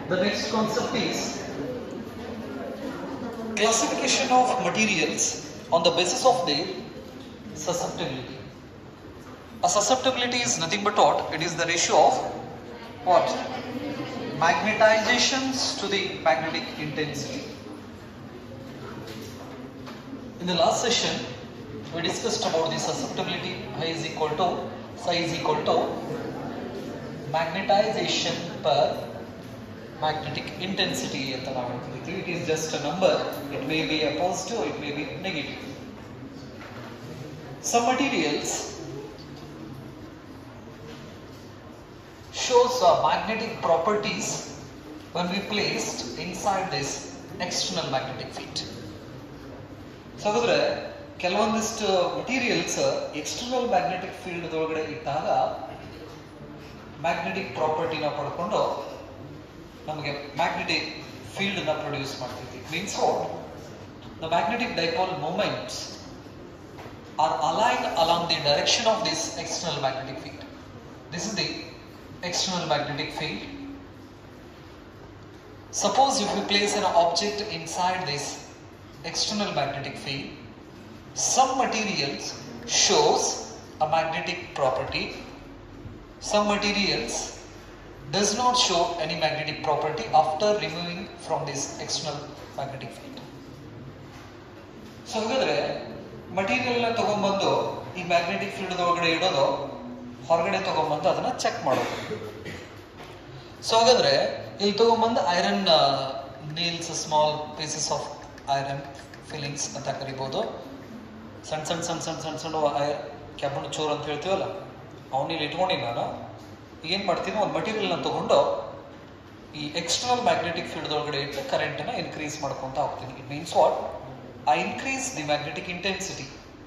The next concept is classification of materials on the basis of their susceptibility. A susceptibility is nothing but what? It is the ratio of what? Magnetizations to the magnetic intensity. In the last session, we discussed about the susceptibility. I is equal to psi is equal to magnetization per magnetic intensity ಅಂತ ನಾವು ಹೇಳ್ತೀವಿ it is just a number it may be a positive it may be negative some materials shows uh, magnetic properties when we placed inside this external magnetic field. So ಹಾಗಾದ್ರೆ ಕೆಲವೊಂದಿಷ್ಟು materials external magnetic field ಒಳಗಡೆ ಇಟ್ಟಾಗ magnetic ಪ್ರಾಪರ್ಟಿನ ಪಡ್ಕೊಂಡು ನಮಗೆ magnetic field ನ produce ಮಾಡ್ತೈತಿ means what the magnetic dipole moments are aligned along the direction of this external magnetic field. This is the external magnetic field. Suppose if we place an object inside this external magnetic field, some materials shows a magnetic property, some materials does not show any magnetic property after removing from this external magnetic field. So ಹಾಗಾದ್ರೆ ಮಟೀರಿಯಲ್ನ ತಗೊಂಡ್ಬಂದು ಈ magnetic field ಒಳಗಡೆ ಇಡೋದು ಹೊರಗಡೆ ತಗೊಂಡ್ಬಂದು ಅದನ್ನ check ಮಾಡೋದು ಸೊ ಹಾಗಾದ್ರೆ ಇಲ್ಲಿ ತಗೊಂಡ್ಬಂದು iron nails small pieces of iron filings ಅಂತ ಕರಿಬೋದು ಸಣ್ಣ ಸಣ್ಣ ಸಣ್ಣ ಸಣ್ಣ ಸಣ್ಣ ಸಣ್ಣ ಕ್ಯಾಬನ್ ಚೋರ್ ಅಂತ ಹೇಳ್ತೀವಲ್ಲ ಅವನಿಲ್ಲಿ ಇಟ್ಕೊಂಡು ನಾನು ಏನು ಮಾಡ್ತೀನಿ ಒಂದು ಮಟೀರಿಯಲ್ನ ತಗೊಂಡು ಈ ಎಕ್ಸ್ಟರ್ನಲ್ ಮ್ಯಾಗ್ನೆಟಿಕ್ ಫೀಲ್ಡ್ ಒಳಗಡೆ ಇಟ್ಟು ಕರೆಂಟನ್ನ ಇನ್ಕ್ರೀಸ್ ಮಾಡ್ಕೊತಾ ಹೋಗ್ತೀನಿ it means what I increase the magnetic intensity.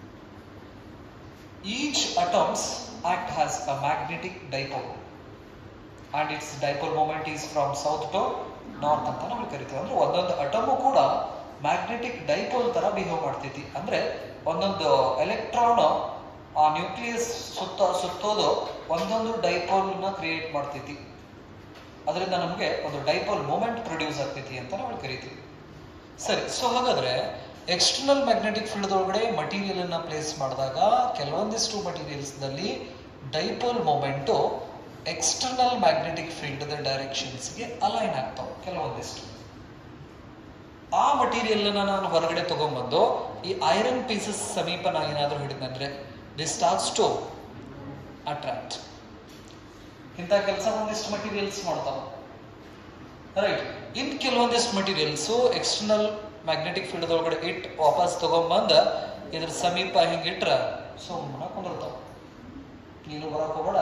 Each atoms act as a magnetic dipole and its dipole moment is from south to north ಅಂತ ನಾವು ಕರಿತೀವಿ ಅಂದ್ರೆ ಒಂದೊಂದು ಅಟಮು ಕೂಡ ಮ್ಯಾಗ್ನೆಟಿಕ್ ಡೈಪೋಲ್ ತರ ಬಿಹೇವ್ ಮಾಡ್ತೈತಿ ಅಂದ್ರೆ ಒಂದೊಂದು ಎಲೆಕ್ಟ್ರಾನ್ ಆ ನ್ಯೂಕ್ಲಿಯಸ್ ಸುತ್ತ ಸುತ್ತೋದು ಒಂದೊಂದು ಡೈಪೋಲ್ ನ ಕ್ರಿಯೇಟ್ ಮಾಡ್ತೈತಿ ಅದರಿಂದ ನಮಗೆ ಒಂದು ಡೈಪೋಲ್ ಮೂಮೆಂಟ್ ಪ್ರೊಡ್ಯೂಸ್ ಆಗ್ತೈತಿ ಅಂತ ನಾವು ಕರಿತೀವಿ ಸರಿ ಸೊ ಹಾಗಾದ್ರೆ ಎಕ್ಸ್ಟರ್ನಲ್ ಮ್ಯಾಗ್ನೆಟಿಕ್ ಫೀಲ್ಡ್ ಒಳಗಡೆ ಮಟೀರಿಯಲ್ ಅನ್ನ ಪ್ಲೇಸ್ ಮಾಡಿದಾಗ ಕೆಲವೊಂದಿಷ್ಟು ಮಟೀರಿಯಲ್ಸ್ ನಲ್ಲಿ dipole moment external magnetic field ಡೈರೆಕ್ಷನ್ಸ್ಗೆ ಅಲೈನ್ ಆಗ್ತಾವೆ ಕೆಲವೊಂದಿಷ್ಟು ಆ ಮಟೀರಿಯಲ್ ನಾನು ಹೊರಗಡೆ ತಗೊಂಡ್ಬಂದು ಈ ಐರನ್ ಪೀಸಸ್ ಸಮೀಪ ನಾ ಏನಾದರೂ ಹಿಡಿದಂದ್ರೆ ದಿಸ್ ಸ್ಟಾರ್ಟ್ಸ್ ಟು ಅಟ್ರಾಕ್ಟ್ ಇಂಥ ಕೆಲಸ ಒಂದಿಷ್ಟು ಮಟೀರಿಯಲ್ಸ್ ಮಾಡ್ತಾವೆ ರೈಟ್ ಇನ್ ಕೆಲವೊಂದಿಷ್ಟು ಮಟೀರಿಯಲ್ಸು ಎಕ್ಸ್ಟರ್ನಲ್ ಮ್ಯಾಗ್ನೆಟಿಕ್ ಫೀಲ್ಡ್ ಒಳಗಡೆ ಇಟ್ಟು ವಾಪಸ್ ತಗೊಂಬಂದ ಇದ್ರ ಸಮೀಪ ಹಿಂಗೆ ಇಟ್ರ ಸುಮ್ಮನೆ ಕುಂದಿರ್ತಾವ ನೀನು ಬರಕ್ ಹೋಗ್ಬೇಡ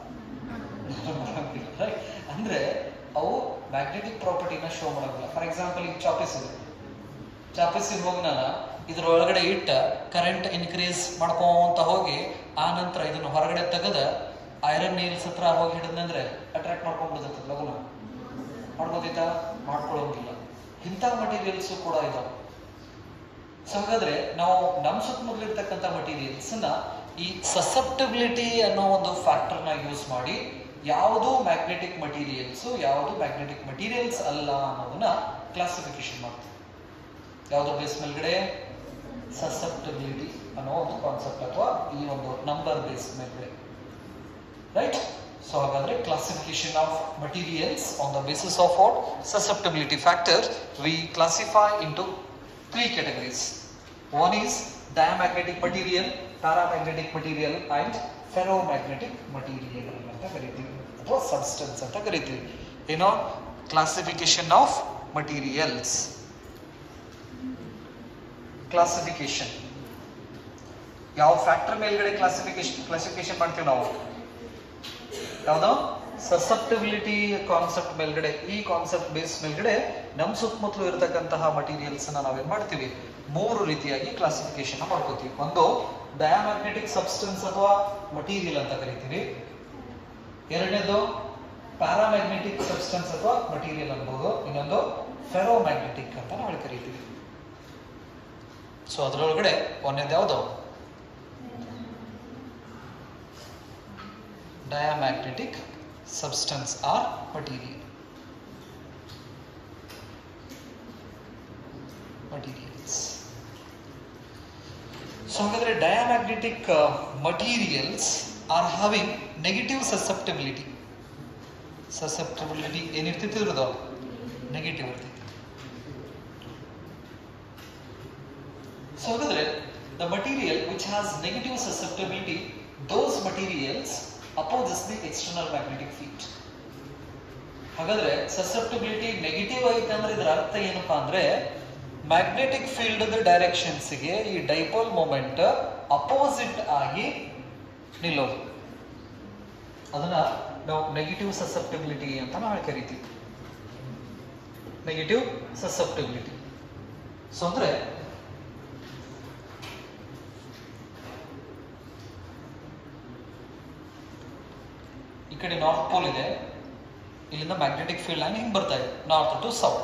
ರೈಟ್ ಅಂದ್ರೆ ಅವು ಮ್ಯಾಗ್ನೆಟಿಕ್ ಪ್ರಾಪರ್ಟಿನ ಶೋ ಮಾಡಂಗಿಲ್ಲ ಫಾರ್ ಎಕ್ಸಾಂಪಲ್ ಈಗ ಚಾಪಿಸ್ ಇದೆ ಚಾಪಿಸಿಗೆ ಹೋಗಿ ನಾನು ಇದ್ರ ಒಳಗಡೆ ಇಟ್ಟ ಕರೆಂಟ್ ಇನ್ಕ್ರೀಸ್ ಮಾಡ್ಕೊಂತ ಹೋಗಿ ಆ ನಂತರ ಇದನ್ನ ಹೊರಗಡೆ ತೆಗೆದ ಐರನ್ ನೀಲ್ಸ್ ಹತ್ರ ಹೋಗಿ ಹಿಡಿದಂದ್ರೆ ಅಟ್ರಾಕ್ಟ್ ಮಾಡ್ಕೊಂಡ್ಬಿಡ್ತೈತೆ ಲಗುನ ಮಾಡ್ಬೋದಿತ್ತಾ ಮಾಡ್ಕೊಳ್ಳೋಂಗಿಲ್ಲ ಇಂಥ ಮಟೀರಿಯಲ್ಸ್ ಕೂಡ ಇದಾವೆ ಸೊ ಹಾಗಾದ್ರೆ ನಾವು ನಮ್ಮ ಸುತ್ತಮುತ್ತಲಿರ್ತಕ್ಕಂಥ ಮಟೀರಿಯಲ್ಸ್ ನ ಈ ಸಸೆಪ್ಟಿಬಿಲಿಟಿ ಅನ್ನೋ ಒಂದು ಫ್ಯಾಕ್ಟರ್ ನ ಯೂಸ್ ಮಾಡಿ ಯಾವುದು ಮ್ಯಾಗ್ನೆಟಿಕ್ ಮಟೀರಿಯಲ್ಸ್ ಯಾವುದು ಮ್ಯಾಗ್ನೆಟಿಕ್ ಮಟೀರಿಯಲ್ಸ್ ಅಲ್ಲ ಅನ್ನೋದನ್ನ ಕ್ಲಾಸಿಫಿಕೇಶನ್ ಮಾಡ್ತೀವಿ ಯಾವುದು ಬೇಸ್ ಮೇಲ್ಗಡೆ ಸಸೆಪ್ಟಿಬಿಲಿಟಿ ಅನ್ನೋ ಒಂದು ಕಾನ್ಸೆಪ್ಟ್ ಅಥವಾ ಈ ಒಂದು ನಂಬರ್ ಬೇಸ್ ಮೇಲ್ಗಡೆ ರೈಟ್ ಸೊ ಹಾಗಾದ್ರೆ classification of materials on the basis of what susceptibility factor we classify into three categories. One is diamagnetic material, paramagnetic material and ferromagnetic material ಅಂತ ಕರಿತೀವಿ ಅಥವಾ ಸಬ್ಸ್ಟೆನ್ಸ್ ಅಂತ ಕರಿತೀವಿ ಏನೋ ಕ್ಲಾಸಿಫಿಕೇಶನ್ ಆಫ್ ಮಟೀರಿಯಲ್ಸ್ ಕ್ಲಾಸಿಫಿಕೇಶನ್ ಯಾವ factor ಮೇಲ್ಗಡೆ classification classification ಮಾಡ್ತೀವಿ ನಾವು ಯಾವ್ದು ಸಸೆಪ್ಟಿಬಿಲಿಟಿ ಕಾನ್ಸೆಪ್ಟ್ ಮೇಲ್ಗಡೆ ಈ ಕಾನ್ಸೆಪ್ಟ್ ಬೇಸ್ ಮೇಲ್ಗಡೆ ನಮ್ಮ ಸುತ್ತಮುತ್ತಲು ಇರತಕ್ಕಂತಹ ಮಟೀರಿಯಲ್ಸ್ ನಾವೇನ್ ಮಾಡ್ತೀವಿ ಮೂರು ರೀತಿಯಾಗಿ ಕ್ಲಾಸಿಫಿಕೇಶನ್ ಮಾಡ್ಕೋತೀವಿ ಒಂದು ಡಯಾಮ್ಯಾಗ್ನೆಟಿಕ್ ಸಬ್ಸ್ಟೆನ್ಸ್ ಅಥವಾ ಮಟೀರಿಯಲ್ ಅಂತ ಕರಿತೀವಿ ಎರಡನೇದು ಪ್ಯಾರಾಮ್ಯಾಗ್ನೆಟಿಕ್ ಸಬ್ಸ್ಟೆನ್ಸ್ ಅಥವಾ ಮಟೀರಿಯಲ್ ಅನ್ಬೋದು ಇನ್ನೊಂದು ಫೆರೋಮ್ಯಾಗ್ನೆಟಿಕ್ ಅಂತ ನಾವು ಕರಿತೀವಿ ಸೊ ಅದರೊಳಗಡೆ ಒಂದೇದು ಯಾವುದು diamagnetic substance or material. ಹಾಗಾದ್ರೆ diamagnetic materials are having negative susceptibility susceptibility ಏನಿರ್ತೈತಿ ಇರೋದು ನೆಗೆಟಿವ್ ಇರ್ತೈತಿ ಸೊ ಹಾಗಾದ್ರೆ the material which has negative susceptibility those materials opposes the external magnetic field ಹಾಗಾದ್ರೆ ಸಸೆಪ್ಟಬಿಲಿಟಿ ನೆಗೆಟಿವ್ ಐತೆ ಅಂದ್ರೆ ಇದರ ಅರ್ಥ ಏನಪ್ಪಾ ಅಂದ್ರೆ ಮ್ಯಾಗ್ನೆಟಿಕ್ ಫೀಲ್ಡ್ ಡೈರೆಕ್ಷನ್ಸ್ಗೆ ಈ ಡೈಪೋಲ್ ಮೊಮೆಂಟ್ ಅಪೋಸಿಟ್ ಆಗಿ ನಿಲ್ಲೋದು ಅದನ್ನ ನಾವು ನೆಗೆಟಿವ್ ಸಸೆಪ್ಟಬಿಲಿಟಿ ಅಂತ ನಾವು ಕರಿತೀವಿ ನೆಗೆಟಿವ್ ಸಸೆಪ್ಟಬಿಲಿಟಿ ಸೊ ಅಂದ್ರೆ ಈ ಕಡೆ ನಾರ್ತ್ ಪೋಲ್ ಇದೆ ಇಲ್ಲಿಂದ ಮ್ಯಾಗ್ನೆಟಿಕ್ ಫೀಲ್ಡ್ ಲೈನ್ ಹಿಂಗ್ ಬರ್ತಾ ಇದೆ ನಾರ್ತ್ ಟು ಸೌತ್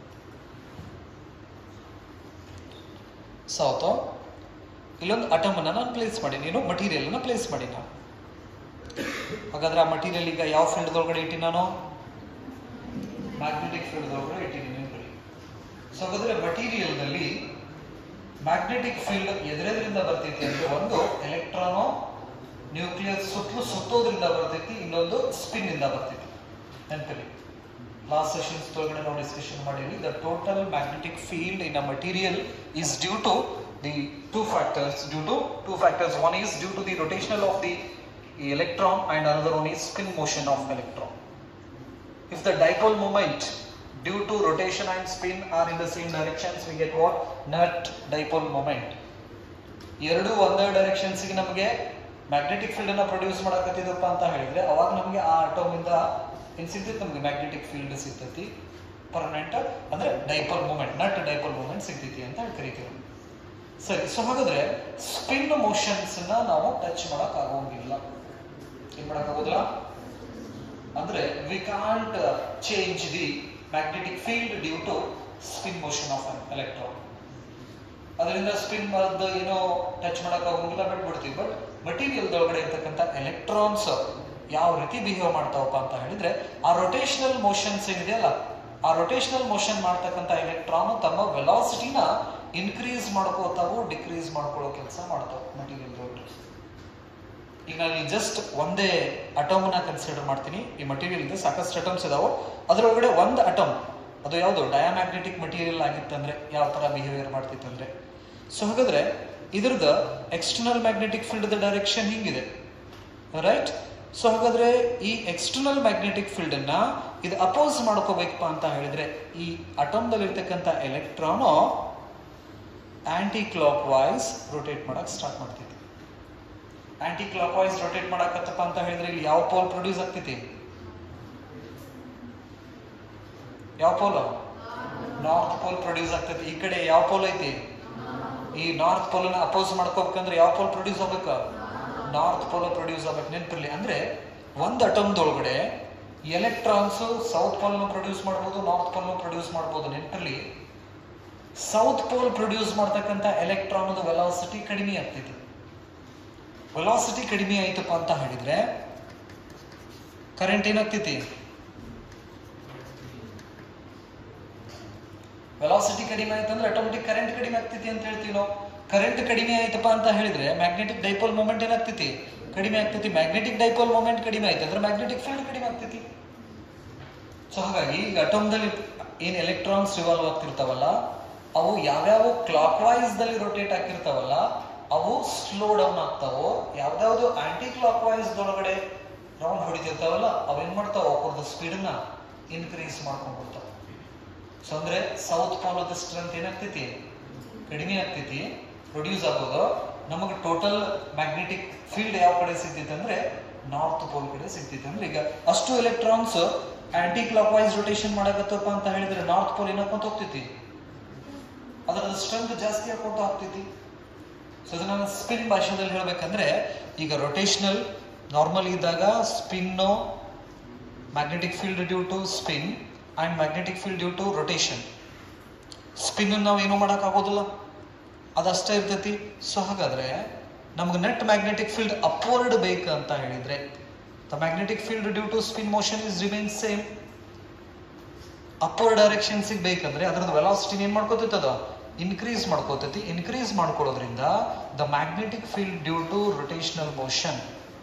ಸೌತ್ ಇಲ್ಲೊಂದು ಅಟಮ್ ಅನ್ನ ನಾನು ಪ್ಲೇಸ್ ಮಾಡಿ ನೀನು ಮಟೀರಿಯಲ್ ಅನ್ನ ಪ್ಲೇಸ್ ಮಾಡಿ ನಾನು ಹಾಗಾದ್ರೆ ಆ ಮಟೀರಿಯಲ್ ಈಗ ಯಾವ ಫೀಲ್ಡ್ ಒಳಗಡೆ ಇಟ್ಟಿ ನಾನು ಮ್ಯಾಗ್ನೆಟಿಕ್ ಫೀಲ್ಡ್ ಒಳಗಡೆ ಇಟ್ಟಿದ್ದೀನಿ ನೆನ್ಕೊಳ್ಳಿ ಸೊ ಹಾಗಾದ್ರೆ ಮಟೀರಿಯಲ್ ನಲ್ಲಿ ಮ್ಯಾಗ್ನೆಟಿಕ್ ಫೀಲ್ಡ್ ಎದುರೆದ್ರಿಂದ ಬರ್ತೈತಿ ಅಂದ್ರೆ ಒಂದು ಎಲೆಕ್ಟ್ರಾನು ನ್ಯೂಕ್ಲಿಯಸ್ ಸುತ್ತಲೂ ಸುತ್ತೋದ್ರಿಂದ ಬರ್ತೈತಿ ಇನ್ನೊಂದು ಸ್ಪಿನ್ ಇಂದ ಬರ್ತೈತಿ ನೆನಪಲ್ಲಿ ಲಾಸ್ಟ್ ಸೆಷನ್ಸ್ ಒಳಗಡೆ ನಾವು ಡಿಸ್ಕಷನ್ ಮಾಡಿದ್ವಿ the total magnetic field in a material is due to the two factors due to two factors one is due to the rotational of the electron and another one is spin motion of electron if the dipole moment due to rotation and spin are in the same directions we get what net dipole moment ಎರಡು ಒಂದೇ directions ಗೆ ನಮಗೆ magnetic field ಅನ್ನ produce ಮಾಡಕತ್ತಿದಪ್ಪ ಅಂತ ಹೇಳಿದ್ರೆ ಅವಾಗ ನಮಗೆ ಆ ಅಟೋಮ್ ಇಂದ ಏನ್ ಸಿಗ್ತೈತಿ ನಮಗೆ ಮ್ಯಾಗ್ನೆಟಿಕ್ ಫೀಲ್ಡ್ ಸಿಗ್ತೈತಿ ಪರ್ಮನೆಂಟ್ ಅಂದ್ರೆ dipole moment net dipole moment ಸಿಗ್ತೈತಿ ಅಂತ ಹೇಳಿ ಕರಿತೀವಿ ಸರಿ ಸೊ ಹಾಗಾದ್ರೆ ಸ್ಪಿನ್ ಮೋಷನ್ಸ್ ನ ನಾವು ಟಚ್ ಮಾಡಕ್ ಆಗೋಂಗಿಲ್ಲ ಏನ್ ಮಾಡಕ್ ಆಗೋದಿಲ್ಲ ಅಂದ್ರೆ we can't change the magnetic field due to spin motion of an electron ಅದರಿಂದ ಸ್ಪಿನ್ ಮದ್ದು ಏನೋ ಟಚ್ ಮಾಡಕ್ ಆಗೋಂಗಿಲ್ಲ ಬಿಟ್ಬಿಡ್ತೀವಿ ಬಟ್ ಮಟೀರಿಯಲ್ ಒಳಗಡೆ ಇರ್ತಕ್ಕಂಥ ಎಲೆಕ್ಟ್ರಾನ್ಸ್ ಯಾವ ರೀತಿ ಬಿಹೇವ್ ಮಾಡ್ತಾವಪ್ಪ ಅಂತ ಹೇಳಿದ್ರೆ ಆ ರೊಟೇಷನಲ್ ಮೋಷನ್ಸ್ ಏನಿದೆಯಲ್ಲ ಆ ರೊಟೇಷನಲ್ ಮೋಷನ್ ಮಾಡ್ತಕ್ಕಂಥ ಎಲೆಕ್ಟ್ರಾನ್ ತಮ್ಮ ವೆಲಾಸಿಟಿನ ಇನ್ಕ್ರೀಸ್ ಮಾಡ್ಕೋತಾವು ಡಿಕ್ರೀಸ್ ಮಾಡ್ಕೊಳ್ಳೋ ಕೆಲಸ ಮಾಡ್ತಾವ ಮಟೀರಿಯಲ್ ಒಳಗಡೆ ಈಗ ನಾನು ಜಸ್ಟ್ ಒಂದೇ ಅಟಮ್ ನ ಕನ್ಸಿಡರ್ ಮಾಡ್ತೀನಿ ಈ ಮಟೀರಿಯಲ್ ಇದೆ ಸಾಕಷ್ಟು ಅಟಮ್ಸ್ ಇದಾವೆ ಅದರೊಳಗಡೆ ಒಂದು ಅಟಮ್ ಅದು ಯಾವುದು ಡಯಾಮ್ಯಾಗ್ನೆಟಿಕ್ ಮಟೀರಿಯಲ್ ಆಗಿತ್ತಂದ್ರೆ ಯಾವ ತರ ಬಿಹೇವಿಯರ್ ಮಾಡ್ತಿತ್ತಂದ್ರೆ ಸೊ ಹಾಗಾದ್ರೆ ಇದ್ರದ್ದು ಎಕ್ಸ್ಟರ್ನಲ್ ಮ್ಯಾಗ್ನೆಟಿಕ್ ಫೀಲ್ಡ್ ಡೈರೆಕ್ಷನ್ ಹಿಂಗಿದೆ ರೈಟ್ ಸೊ ಹಾಗಾದ್ರೆ ಈ ಎಕ್ಸ್ಟರ್ನಲ್ ಮ್ಯಾಗ್ನೆಟಿಕ್ ಫೀಲ್ಡ್ ಅನ್ನ ಇದು ಅಪೋಸ್ ಮಾಡ್ಕೋಬೇಕಪ್ಪ ಅಂತ ಹೇಳಿದ್ರೆ ಈ ಅಟಮ್ದಲ್ಲಿ ಇರ್ತಕ್ಕಂಥ electron anticlockwise rotate ಮಾಡಕ್ ಸ್ಟಾರ್ಟ್ ಮಾಡ್ತೈತಿ ಆಂಟಿ ಕ್ಲಾಕ್ ವೈಸ್ ರೊಟೇಟ್ ಮಾಡಕತ್ತಪ್ಪ ಅಂತ ಹೇಳಿದ್ರೆ ಇಲ್ಲಿ ಯಾವ ಪೋಲ್ ಪ್ರೊಡ್ಯೂಸ್ ಆಗ್ತೈತಿ ಯಾವ ಪೋಲ್ ನಾರ್ತ್ ಪೋಲ್ ಪ್ರೊಡ್ಯೂಸ್ ಆಗ್ತೈತಿ ಈ ಕಡೆ ಯಾವ ಪೋಲ್ ಐತಿ ಈ ನಾರ್ತ್ ಪೋಲ್ ನ ಅಪೋಸ್ ಮಾಡ್ಕೋಬೇಕಂದ್ರೆ ಯಾವ ಪೋಲ್ ಪ್ರೊಡ್ಯೂಸ್ ಆಗ್ಬೇಕ ನಾರ್ತ್ ಪೋಲ್ ಪ್ರೊಡ್ಯೂಸ್ ಆಗ್ಬೇಕು ನೆನಪಿರ್ಲಿ ಅಂದ್ರೆ ಒಂದ್ ಅಟಮ್ದೊಳಗಡೆ ಎಲೆಕ್ಟ್ರಾನ್ಸ್ ಸೌತ್ ಪೋಲ್ ಪ್ರೊಡ್ಯೂಸ್ ಮಾಡ್ಬೋದು ನಾರ್ತ್ ಪೋಲ್ ಪ್ರೊಡ್ಯೂಸ್ ಮಾಡ್ಬೋದು ನೆನಪಿರ್ಲಿ ಸೌತ್ ಪೋಲ್ ಪ್ರೊಡ್ಯೂಸ್ ಮಾಡ್ತಕ್ಕಂಥ ಎಲೆಕ್ಟ್ರಾನ್ ವೆಲಾಸಿಟಿ ಕಡಿಮೆ ಆಗ್ತೈತಿ ವೆಲಾಸಿಟಿ ಕಡಿಮೆ ಆಯ್ತಪ್ಪ ಅಂತ ಹೇಳಿದ್ರೆ ಕರೆಂಟ್ ಏನಾಗ್ತೈತಿ ವೆಲಾಸಿಟಿ ಕಡಿಮೆ ಆಯ್ತಂದ್ರೆ ಆಟೋಮೆಟಿಕ್ ಕರೆಂಟ್ ಕಡಿಮೆ ಆಗ್ತೈತಿ ಅಂತ ಹೇಳ್ತೀವಿ ನಾವು ಕರೆಂಟ್ ಕಡಿಮೆ ಆಯ್ತಪ್ಪ ಅಂತ ಹೇಳಿದ್ರೆ ಮ್ಯಾಗ್ನೆಟಿಕ್ ಡೈಪೋಲ್ ಮೂಮೆಂಟ್ ಏನಾಗ್ತೈತಿ ಕಡಿಮೆ ಆಗ್ತೈತಿ ಮ್ಯಾಗ್ನೆಟಿಕ್ ಡೈಪೋಲ್ ಮೂಮೆಂಟ್ ಕಡಿಮೆ ಆಯ್ತು ಅಂದ್ರೆ ಮ್ಯಾಗ್ನೆಟಿಕ್ ಫೀಲ್ಡ್ ಕಡಿಮೆ ಆಗ್ತೈತಿ ಸೊ ಹಾಗಾಗಿ ಈಗ ಅಟೋಮ್ದಲ್ಲಿ ಏನ್ ಎಲೆಕ್ಟ್ರಾನ್ಸ್ ರಿವಾಲ್ವ್ ಆಗ್ತಿರ್ತಾವಲ್ಲ ಅವು ಯಾವ್ಯಾವ ಕ್ಲಾಕ್ ವೈಸ್ ದಲ್ಲಿ ರೊಟೇಟ್ ಆಗ್ತಿರ್ತಾವಲ್ಲ ಅವು ಸ್ಲೋ ಡೌನ್ ಆಗ್ತಾವೋ ಯಾವ್ದಾವ್ದು ಆಂಟಿ ಕ್ಲಾಕ್ ವೈಸ್ ಒಳಗಡೆ ರೌಂಡ್ ಹೊಡಿತಿರ್ತಾವಲ್ಲ ಅವೇನ್ ಮಾಡ್ತಾವ ಅವ್ರದ್ದು ಸ್ಪೀಡ್ ನ ಇನ್ಕ್ರೀಸ್ ಮಾಡ್ಕೊಂಡ್ ಬರ್ತಾವ ಸೊ ಅಂದ್ರೆ ಸೌತ್ ಪೋಲದ ಸ್ಟ್ರೆಂತ್ ಏನಾಗ್ತೈತಿ ಕಡಿಮೆ ಆಗ್ತೈತಿ ಪ್ರೊಡ್ಯೂಸ್ ಆಗೋದು ನಮಗೆ ಟೋಟಲ್ ಮ್ಯಾಗ್ನೆಟಿಕ್ ಫೀಲ್ಡ್ ಯಾವ ಕಡೆ ಸಿಗ್ತೈತೆ ಅಂದ್ರೆ ನಾರ್ತ್ ಪೋಲ್ ಕಡೆ ಸಿಗ್ತೈತೆ ಅಂದ್ರೆ ಈಗ ಅಷ್ಟು electrons anticlockwise rotation ಮಾಡಕತ್ತಪ್ಪ ಅಂತ ಹೇಳಿದ್ರೆ ನಾರ್ತ್ ಪೋಲ್ ಏನಾಕೊಂತ ಹೋಗ್ತೈತಿ ಅದರ ಸ್ಟ್ರೆಂತ್ ಜಾಸ್ತಿ ಹಾಕೊಂತ ಹೋಗ್ತೈತಿ ಸೊ ಅದನ್ನ ಸ್ಪಿನ್ ಭಾಷೆದಲ್ಲಿ ಹೇಳ್ಬೇಕಂದ್ರೆ ಈಗ ರೊಟೇಷನಲ್ ನಾರ್ಮಲ್ ಇದ್ದಾಗ spin magnetic field due to spin and magnetic field due to rotation spin ನಾವು ಏನು ಮಾಡಕ್ ಆಗೋದಿಲ್ಲ ಅದಷ್ಟೇ ಇರ್ತೈತಿ ಸೊ ಹಾಗಾದ್ರೆ ನಮ್ಗೆ ನೆಟ್ ಮ್ಯಾಗ್ನೆಟಿಕ್ ಫೀಲ್ಡ್ ಅಪ್ವರ್ಡ್ ಬೇಕು ಅಂತ ಹೇಳಿದ್ರೆ the magnetic field due to spin motion is remain same upward direction ಬೇಕಂದ್ರೆ ಅದ್ರದ್ದು ವೆಲಾಸಿಟಿ ಏನ್ ಮಾಡ್ಕೋತೈತದ ಇನ್ಕ್ರೀಸ್ ಮಾಡ್ಕೋತೈತಿ ಇನ್ಕ್ರೀಸ್ ಮಾಡ್ಕೊಳ್ಳೋದ್ರಿಂದ the magnetic field due to rotational motion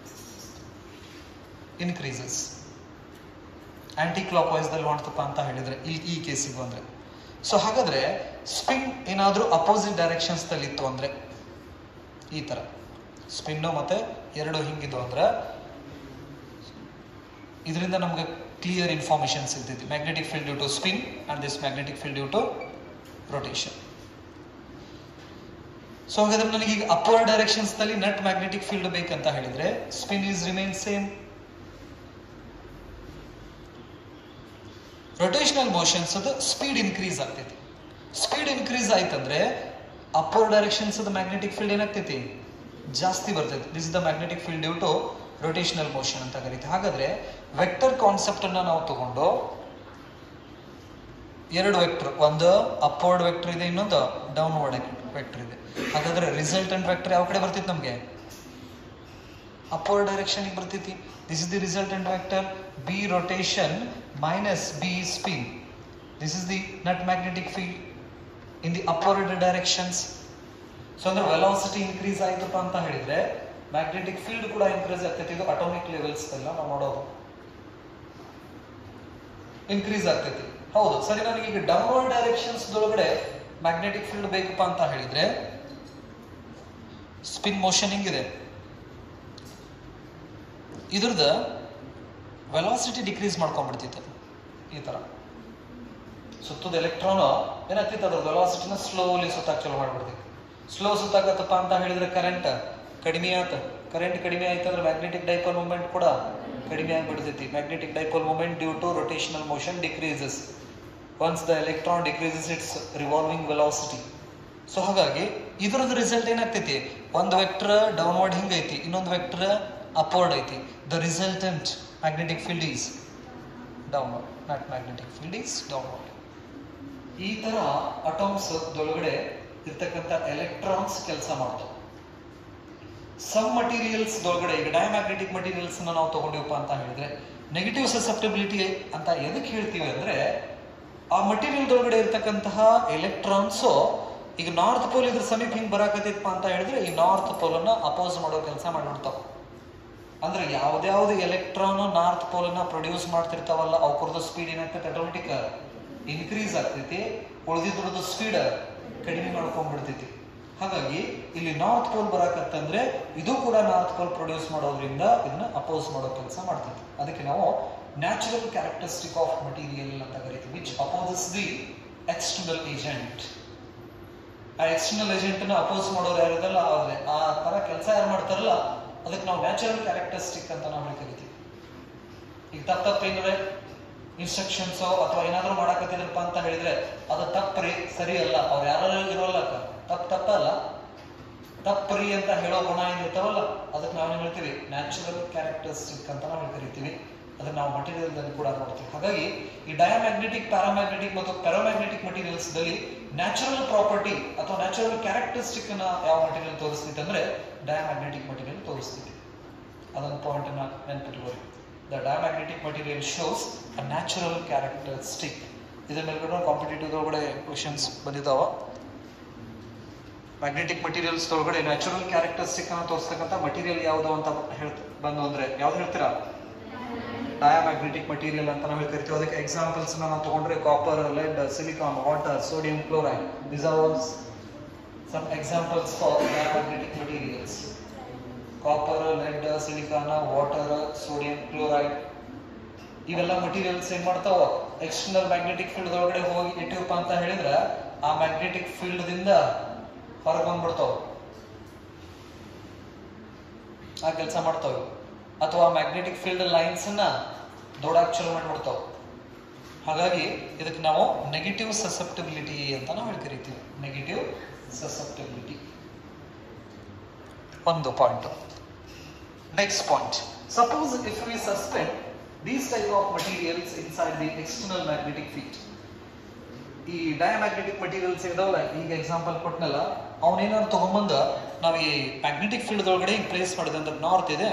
increases ಆಂಟಿ ಕ್ಲಾಕ್ ವೈಸ್ದಲ್ಲಿ ಮಾಡ್ತಪ್ಪ ಅಂತ ಹೇಳಿದ್ರೆ ಈ ಈ ಕೇಸಿಗೆ ಬಂದ್ರೆ ಸೊ ಹಾಗಾದ್ರೆ ಸ್ಪಿನ್ ಏನಾದರೂ ಅಪೋಸಿಟ್ ಡೈರೆಕ್ಷನ್ಸ್ದಲ್ಲಿ ಇತ್ತು ಅಂದ್ರೆ ಈ ತರ ಸ್ಪಿನ್ನು ಮತ್ತೆ ಎರಡು ಹಿಂಗಿದ್ದು ಅಂದ್ರೆ ಇದರಿಂದ ನಮ್ಗೆ ಕ್ಲಿಯರ್ ಇನ್ಫಾರ್ಮೇಶನ್ ಸಿಗ್ತೈತಿ magnetic field due to spin and this magnetic field due to rotation so ಹಾಗಾದ್ರೆ ನನಗೆ ಈಗ ಅಪರ್ ಡೈರೆಕ್ಷನ್ಸ್ ನಲ್ಲಿ ನೆಟ್ ಮ್ಯಾಗ್ನೆಟಿಕ್ ಫೀಲ್ಡ್ ಬೇಕಂತ ಹೇಳಿದ್ರೆ spin is remain same rotational motions ಅದು ಸ್ಪೀಡ್ ಇನ್ಕ್ರೀಸ್ ಆಗ್ತೈತಿ ಸ್ಪೀಡ್ ಇನ್ಕ್ರೀಸ್ ಆಯ್ತಂದ್ರೆ ಅಪರ್ ಡೈರೆಕ್ಷನ್ಸ್ ಮ್ಯಾಗ್ನೆಟಿಕ್ ಫೀಲ್ಡ್ ಏನಾಗ್ತೈತಿ ಜಾಸ್ತಿ ಬರ್ತೈತಿ this the magnetic field due to rotational motion ಅಂತ ಕರೀತೀವಿ ಹಾಗಾದ್ರೆ ವೆಕ್ಟರ್ ಕಾನ್ಸೆಪ್ಟ್ ಅನ್ನ ನಾವು ತಗೊಂಡು ಎರಡು ವೆಕ್ಟರ್ ಒಂದು ಅಪ್ವರ್ಡ್ ವೆಕ್ಟರ್ ಇದೆ ಇನ್ನೊಂದು ಡೌನ್ವರ್ಡ್ ವೆಕ್ಟರ್ ಇದೆ ಹಾಗಾದ್ರೆ ರಿಸಲ್ಟೆಂಟ್ ವೆಕ್ಟರ್ ಯಾವ ಕಡೆ ಬರ್ತೈತಿ ನಮಗೆ ಅಪ್ವರ್ಡ್ ಡೈರೆಕ್ಷನ್ ಬರ್ತೈತಿ this is the resultant vector B rotation minus B spin this is the net magnetic field in the upward directions so ಅಂದ್ರೆ ವೆಲಾಸಿಟಿ ಇನ್ಕ್ರೀಸ್ ಆಯ್ತಪ್ಪ ಅಂತ ಹೇಳಿದ್ರೆ ಮ್ಯಾಗ್ನೆಟಿಕ್ ಫೀಲ್ಡ್ ಕೂಡ ಇನ್ಕ್ರೀಸ್ ಆಗ್ತೈತಿ ಇದು ಅಟೋಮಿಕ್ ಲೆವೆಲ್ಸ್ ಎಲ್ಲ ನಾವು ನೋಡೋದು ಇನ್ಕ್ರೀಸ್ ಆಗ್ತೈತಿ ಹೌದು ಸರಿ ನನಗೆ ಈಗ ಡೌನ್ವರ್ಡ್ ಡೈರೆಕ್ಷನ್ಸ್ ಒಳಗಡೆ ಮ್ಯಾಗ್ನೆಟಿಕ್ ಫೀಲ್ಡ್ ಬೇಕಪ್ಪ ಅಂತ ಹೇಳಿದ್ರೆ ಸ್ಪಿನ್ ಮೋಷನ್ ಹಿಂಗಿದೆ ಇದ್ರದ ವೆಲಾಸಿಟಿ ಡಿಕ್ರೀಸ್ ಮಾಡ್ಕೊಂಡ್ಬಿಡ್ತಿತ್ತು ಈ ತರ ಸುತ್ತದ ಎಲೆಕ್ಟ್ರಾನ್ ಏನಾಗ್ತಿತ್ತು ಅದ್ರ ವೆಲಾಸಿಟಿನ ಸ್ಲೋಲಿ ಸುತ್ತಾಕ್ ಚಲೋ ಮಾಡ್ಬಿಡ್ತಿತ್ತು ಸ್ಲೋ ಸುತ್ತಾಕತ್ತಪ್ಪ ಅಂತ ಹೇಳಿದ್ರೆ ಕರೆಂಟ್ ಕಡಿಮೆ ಆತ ಕರೆಂಟ್ ಕಡಿಮೆ ಆಯ್ತು ಅಂದ್ರೆ ಮ್ಯಾಗ್ನೆಟಿಕ್ ಡೈಪೋಲ್ ಮೂಮೆಂಟ್ ಕೂಡ ಕಡಿಮೆ ಆಗ್ಬಿಡ್ತೈತಿ magnetic dipole moment due to rotational motion decreases once the electron decreases its revolving velocity so ಹಾಗಾಗಿ ಇದರದ ರಿಸಲ್ಟ್ ಏನಾಗ್ತೈತಿ ಒಂದು ವೆಕ್ಟರ್ ಡೌನ್ವರ್ಡ್ ಹಿಂಗೈತಿ ಇನ್ನೊಂದು ವೆಕ್ಟರ್ ಅಪ್ವರ್ಡ್ ಐತಿ the resultant magnetic field is downward net magnetic field is downward ಈ ತರ ಅಟೋಮ್ಸ್ ಒಳಗಡೆ ಇರ್ತಕ್ಕಂಥ ಎಲೆಕ್ಟ್ರಾನ್ಸ್ ಕೆಲಸ ಮಾಡ್ತಾವೆ ಸಮ್ ಮಟೀರಿಯಲ್ಸ್ ಒಳಗಡೆ ಈಗ ಡಯಾಮ್ಯಾಗ್ನೆಟಿಕ್ ಮಟೀರಿಯಲ್ಸ್ ನಾವು ತಗೊಂಡಿವಪ್ಪ ಅಂತ ಹೇಳಿದ್ರೆ ನೆಗೆಟಿವ್ ಸಸೆಪ್ಟಬಿಲಿಟಿ ಅಂತ ಎದಕ್ಕೆ ಹೇಳ್ತೀವಿ ಅಂದ್ರೆ ಆ ಮಟೀರಿಯಲ್ ಒಳಗಡೆ ಇರ್ತಕ್ಕಂತಹ ಎಲೆಕ್ಟ್ರಾನ್ಸು ಈಗ ನಾರ್ತ್ ಪೋಲ್ ಇದ್ರ ಸಮೀಪ ಹಿಂಗ್ ಬರಾಕತ್ತೈತಪ್ಪ ಅಂತ ಹೇಳಿದ್ರೆ ಈ ನಾರ್ತ್ ಪೋಲ್ ಅನ್ನ ಅಪೋಸ್ ಮಾಡೋ ಕೆಲಸ ಮಾಡ್ಬಿಡ್ತಾವ ಅಂದ್ರೆ ಯಾವ್ದ್ಯಾವ್ದು ಎಲೆಕ್ಟ್ರಾನ್ ನಾರ್ತ್ ಪೋಲ್ ಅನ್ನ ಪ್ರೊಡ್ಯೂಸ್ ಮಾಡ್ತಿರ್ತಾವಲ್ಲ ಅವಕ್ರದ್ದು ಸ್ಪೀಡ್ ಏನಾಗ್ತೈತೆ ಆಟೋಮೆಟಿಕ್ ಇನ್ಕ್ರೀಸ್ ಆಗ್ತೈತಿ ಉಳಿದಿದ್ರದ್ದು ಸ್ಪೀಡ್ ಕಡಿಮೆ ಮಾಡ್ಕೊಂಡ್ಬಿಡ್ತೈತಿ ಹಾಗಾಗಿ ಇಲ್ಲಿ ನಾರ್ತ್ ಪೋಲ್ ಬರಾಕತ್ತಂದ್ರೆ ಇದು ಕೂಡ ನಾರ್ತ್ ಪೋಲ್ ಪ್ರೊಡ್ಯೂಸ್ ಮಾಡೋದ್ರಿಂದ ಇದನ್ನ ಅಪೋಸ್ ಮಾಡೋ ಕೆಲಸ ಮಾಡ್ತೈತಿ ಅದಕ್ಕೆ ನಾವು ನ್ಯಾಚುರಲ್ ಕ್ಯಾರೆಕ್ಟರಿಸ್ಟಿಕ್ ಆಫ್ ಮಟೀರಿಯಲ್ ಅಂತ ಕರಿತೀವಿ which opposes the external agent ಆ ಎಕ್ಸ್ಟರ್ನಲ್ ಏಜೆಂಟ್ ನ ಅಪೋಸ್ ಮಾಡೋರು ಯಾರಿದಲ್ಲ ಅವ್ರೆ ಆ ತರ ಕೆಲಸ ಯಾರು ಮಾಡ್ತಾರಲ್ಲ ಅದಕ್ಕೆ ನಾವು ನ್ಯಾಚುರಲ್ ಕ್ಯಾರೆಕ್ಟರಿಸ್ಟಿಕ್ ಅಂತ ನಾವು ಹೇಳಿ ಕರಿತೀವಿ ಈಗ ತಪ್ಪ ತಪ್ಪ ಏನ್ರೆ ಇನ್ಸ್ಟ್ರಕ್ಷನ್ಸ್ ಅಥವಾ ಏನಾದ್ರೂ ಮಾಡಾಕತ್ತಿದ್ರಪ್ಪ ಅಂತ ಹೇಳಿದ್ರೆ ಅದು ತಪ್ಪ್ರಿ ಸರಿ ಅಲ್ಲ ಅವ್ರು ಯಾರು ಇರೋಲ್ಲ ತಪ್ಪ ತಪ್ಪಲ್ಲ ತಪ್ಪ್ರಿ ಅಂತ ಹೇಳೋ ಗುಣ ಏನಿರ್ತಾವಲ್ಲ ಅದಕ್ಕೆ ನಾವೇನ್ ಹೇಳ್ತೀವಿ ನ್ಯಾಚುರಲ್ ಕ್ಯಾರೆಕ್ಟರಿಸ್ಟಿಕ್ ಅಂತ ನಾವು ಕರಿತೀವಿ ಅದನ್ನ ನಾವು ಮಟೀರಿಯಲ್ ದಲ್ಲಿ ಕೂಡ ನೋಡ್ತೀವಿ ಹಾಗಾಗಿ ಈ ಡಯಾಮ್ಯಾಗ್ನೆಟಿಕ್ ಪ್ಯಾರಾಮ್ಯಾಗ್ನೆಟಿಕ್ ಮತ್ತು ಪ್ಯಾರಾಮ್ಯಾಗ್ನೆಟಿಕ್ ಮಟೀರಿಯಲ್ಸ್ ದಲ್ಲಿ ನ್ಯಾಚುರಲ್ ಪ್ರಾಪರ್ಟಿ ಅಥವಾ ನ್ಯಾಚುರಲ್ ಕ್ಯಾರೆಕ್ಟರಿಸ್ಟಿಕ್ ಅನ್ನ ಯಾವ ಮಟೀರಿಯಲ್ ತೋರಿಸ್ತೈತೆ ಅಂದ್ರೆ ಡಯಾಮ್ಯಾಗ್ನೆಟಿಕ್ ಮಟೀರಿಯಲ್ ತೋರಿಸ್ತೈತಿ ಅದೊಂದು ಪಾಯಿಂಟ್ ಅನ್ನ ನೆನ್ಪಿಟ್ಕೊಳ್ಳಿ the diamagnetic material shows a natural characteristic ಇದ್ರ ಮೇಲ್ಗಡೆ ಕಾಂಪಿಟೇಟಿವ್ ಒಳಗಡೆ ಕ್ವಶನ್ಸ್ ಬಂದಿದ್ದಾವ ಮ್ಯಾಗ್ನೆಟಿಕ್ ಮಟೀರಿಯಲ್ಸ್ ಒಳಗಡೆ ನ್ಯಾಚುರಲ್ ಕ್ಯಾರೆಕ್ಟರಿಸ್ಟಿಕ್ ಅನ್ನ ತೋರಿಸ್ತಕ್ಕಂಥ ಮಟೀರಿಯಲ್ ಯಾವುದು ಅಂತ ಹೇಳ್ತ ಬಂದು ಅಂದ್ರೆ ಯಾವ್ದು ಹೇಳ್ತೀರಾ ಡಯಾಮ್ಯಾಗ್ನೆಟಿಕ್ ಮಟೀರಿಯಲ್ ಅಂತ ನಾವು ಕರಿತೀವಿ ಅದಕ್ಕೆ ಎಕ್ಸಾಂಪಲ್ಸ್ ನಾವು ತಗೊಂಡ್ರೆ copper lead silicon water sodium chloride this are all some examples for diamagnetic materials copper lead silicon water sodium chloride ಇವೆಲ್ಲ ಮಟೀರಿಯಲ್ಸ್ ಏನ್ ಮಾಡ್ತಾವ ಎಕ್ಸ್ಟರ್ನಲ್ ಮ್ಯಾಗ್ನೆಟಿಕ್ ಫೀಲ್ಡ್ ಒಳಗಡೆ ಹೋಗಿ ಇಟ್ಟಿವಪ್ಪ ಅಂತ ಹೇಳಿದ್ರೆ ಆ ಮ್ಯಾಗ್ನೆಟಿಕ್ ಫೀಲ್ಡ್ ದಿಂದ ಹೊರಗೆ ಬಂದ್ಬಿಡ್ತಾವ ಆ ಕೆಲಸ ಮಾಡ್ತಾವ ಅಥವಾ ಮ್ಯಾಗ್ನೆಟಿಕ್ ಫೀಲ್ಡ್ ಲೈನ್ಸ್ ಅನ್ನ ದೊಡ್ಡಾಗಿ ಚಲೋ ಮಾಡ್ಬಿಡ್ತಾವ ಹಾಗಾಗಿ ಇದಕ್ಕೆ ನಾವು ನೆಗೆಟಿವ್ ಸಸೆಪ್ಟಬಿಲಿಟಿ ಅಂತ ನಾವು ಹೇಳಿ ಕರಿತೀವಿ ನೆಗೆಟಿವ್ ಸಸೆಪ್ಟಬಿಲಿಟಿ ಒಂದು point next point suppose if we suspend these type of materials inside the external magnetic field ಈ ಡಯಾಮ್ಯಾಗ್ನೆಟಿಕ್ ಮಟೀರಿಯಲ್ಸ್ ಇದಾವಲ್ಲ ಈಗ ಎಕ್ಸಾಂಪಲ್ ಕೊಟ್ನಲ್ಲ ಅವನೇನಾದ್ರು ತಗೊಂಬಂದ ನಾವು ಈ ಮ್ಯಾಗ್ನೆಟಿಕ್ ಫೀಲ್ಡ್ ಒಳಗಡೆ ಹಿಂಗ್ ಪ್ಲೇಸ್ ಮಾಡಿದೆ ಅಂದ್ರೆ ನಾರ್ತ್ ಇದೆ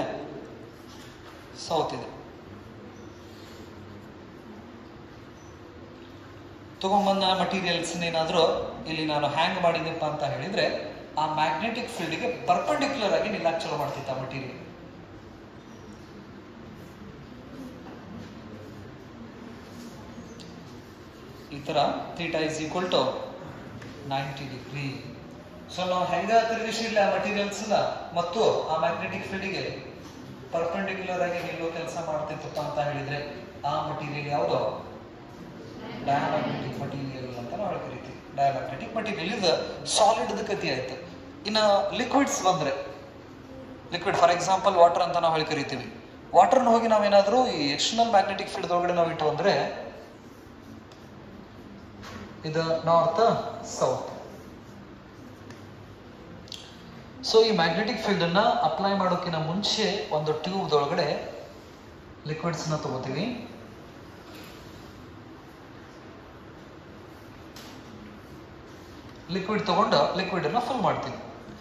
ಸೌತ್ ಇದೆ ತಗೊಂಬಂದ ಮಟೀರಿಯಲ್ಸ್ ಏನಾದರೂ ಇಲ್ಲಿ ನಾನು ಹ್ಯಾಂಗ್ ಮಾಡಿದೆಪ್ಪ ಅಂತ ಹೇಳಿದ್ರೆ ಆ ಮ್ಯಾಗ್ನೆಟಿಕ್ ಫೀಲ್ಡ್ಗೆ ಪರ್ಪಂಡಿಕ್ಯುಲರ್ ಆಗಿ ನಿಲ್ಲಕ್ಕೆ ಚಲೋ ಮಾಡ್ತಿತ್ತು ಆ ಮಟೀರಿಯಲ್ ಈ ತರ theta is equal to ninety degree so ನಾವು ಹೆಂಗ ತಿರುಗಿಸಿಲ್ಲ ಆ ಮಟೀರಿಯಲ್ಸ್ ಮತ್ತು ಆ ಮ್ಯಾಗ್ನೆಟಿಕ್ ಫೀಲ್ಡ್ಗೆ ಪರ್ಪೆಂಡಿಕ್ಯುಲರ್ ಆಗಿ ನಿಲ್ಲೋ ಕೆಲಸ ಮಾಡ್ತಿತ್ತಪ್ಪ ಅಂತ ಹೇಳಿದ್ರೆ ಆ ಮಟೀರಿಯಲ್ ಯಾವುದು ಡಯಾಮ್ಯಾಗ್ನೆಟಿಕ್ ಮಟೀರಿಯಲ್ ಅಂತ ನಾವು ಕರಿತೀವಿ ಡಯಾಮ್ಯಾಗ್ನೆಟಿಕ್ ಮಟೀರಿಯಲ್ ಇದು ಸಾಲಿಡ್ ಗತಿ ಆಯ್ತು ಇನ್ನ ಲಿಕ್ವಿಡ್ಸ್ ಬಂದ್ರೆ ಲಿಕ್ವಿಡ್ ಫಾರ್ ಎಕ್ಸಾಂಪಲ್ ವಾಟರ್ ಅಂತ ನಾವು ಹೇಳಿ ಕರಿತೀವಿ ವಾಟರ್ನ ಹೋಗಿ ನಾವೇನಾದ್ರೂ ಈ ಎಕ್ಸ್ಟರ್ನಲ್ ಮ್ಯಾಗ್ನೆಟಿಕ್ ಫೀಲ್ಡ್ ಒಳಗಡೆ ನಾವು ಇಟ್ಟು ಅಂದ್ರೆ ಇದು ನಾರ್ತ್ ಸೌತ್ ಸೊ ಈ ಮ್ಯಾಗ್ನೆಟಿಕ್ ಫೀಲ್ಡ್ ಅನ್ನ ಅಪ್ಲೈ ಮಾಡೋಕ್ಕಿಂತ ಮುಂಚೆ ಒಂದು ಟ್ಯೂಬ್ ಒಳಗಡೆ ಲಿಕ್ವಿಡ್ಸ್ ನ ತಗೋತೀವಿ ಲಿಕ್ವಿಡ್ ತಗೊಂಡು ಲಿಕ್ವಿಡ್ ಅನ್ನ ಫುಲ್ ಮಾಡ್ತೀವಿ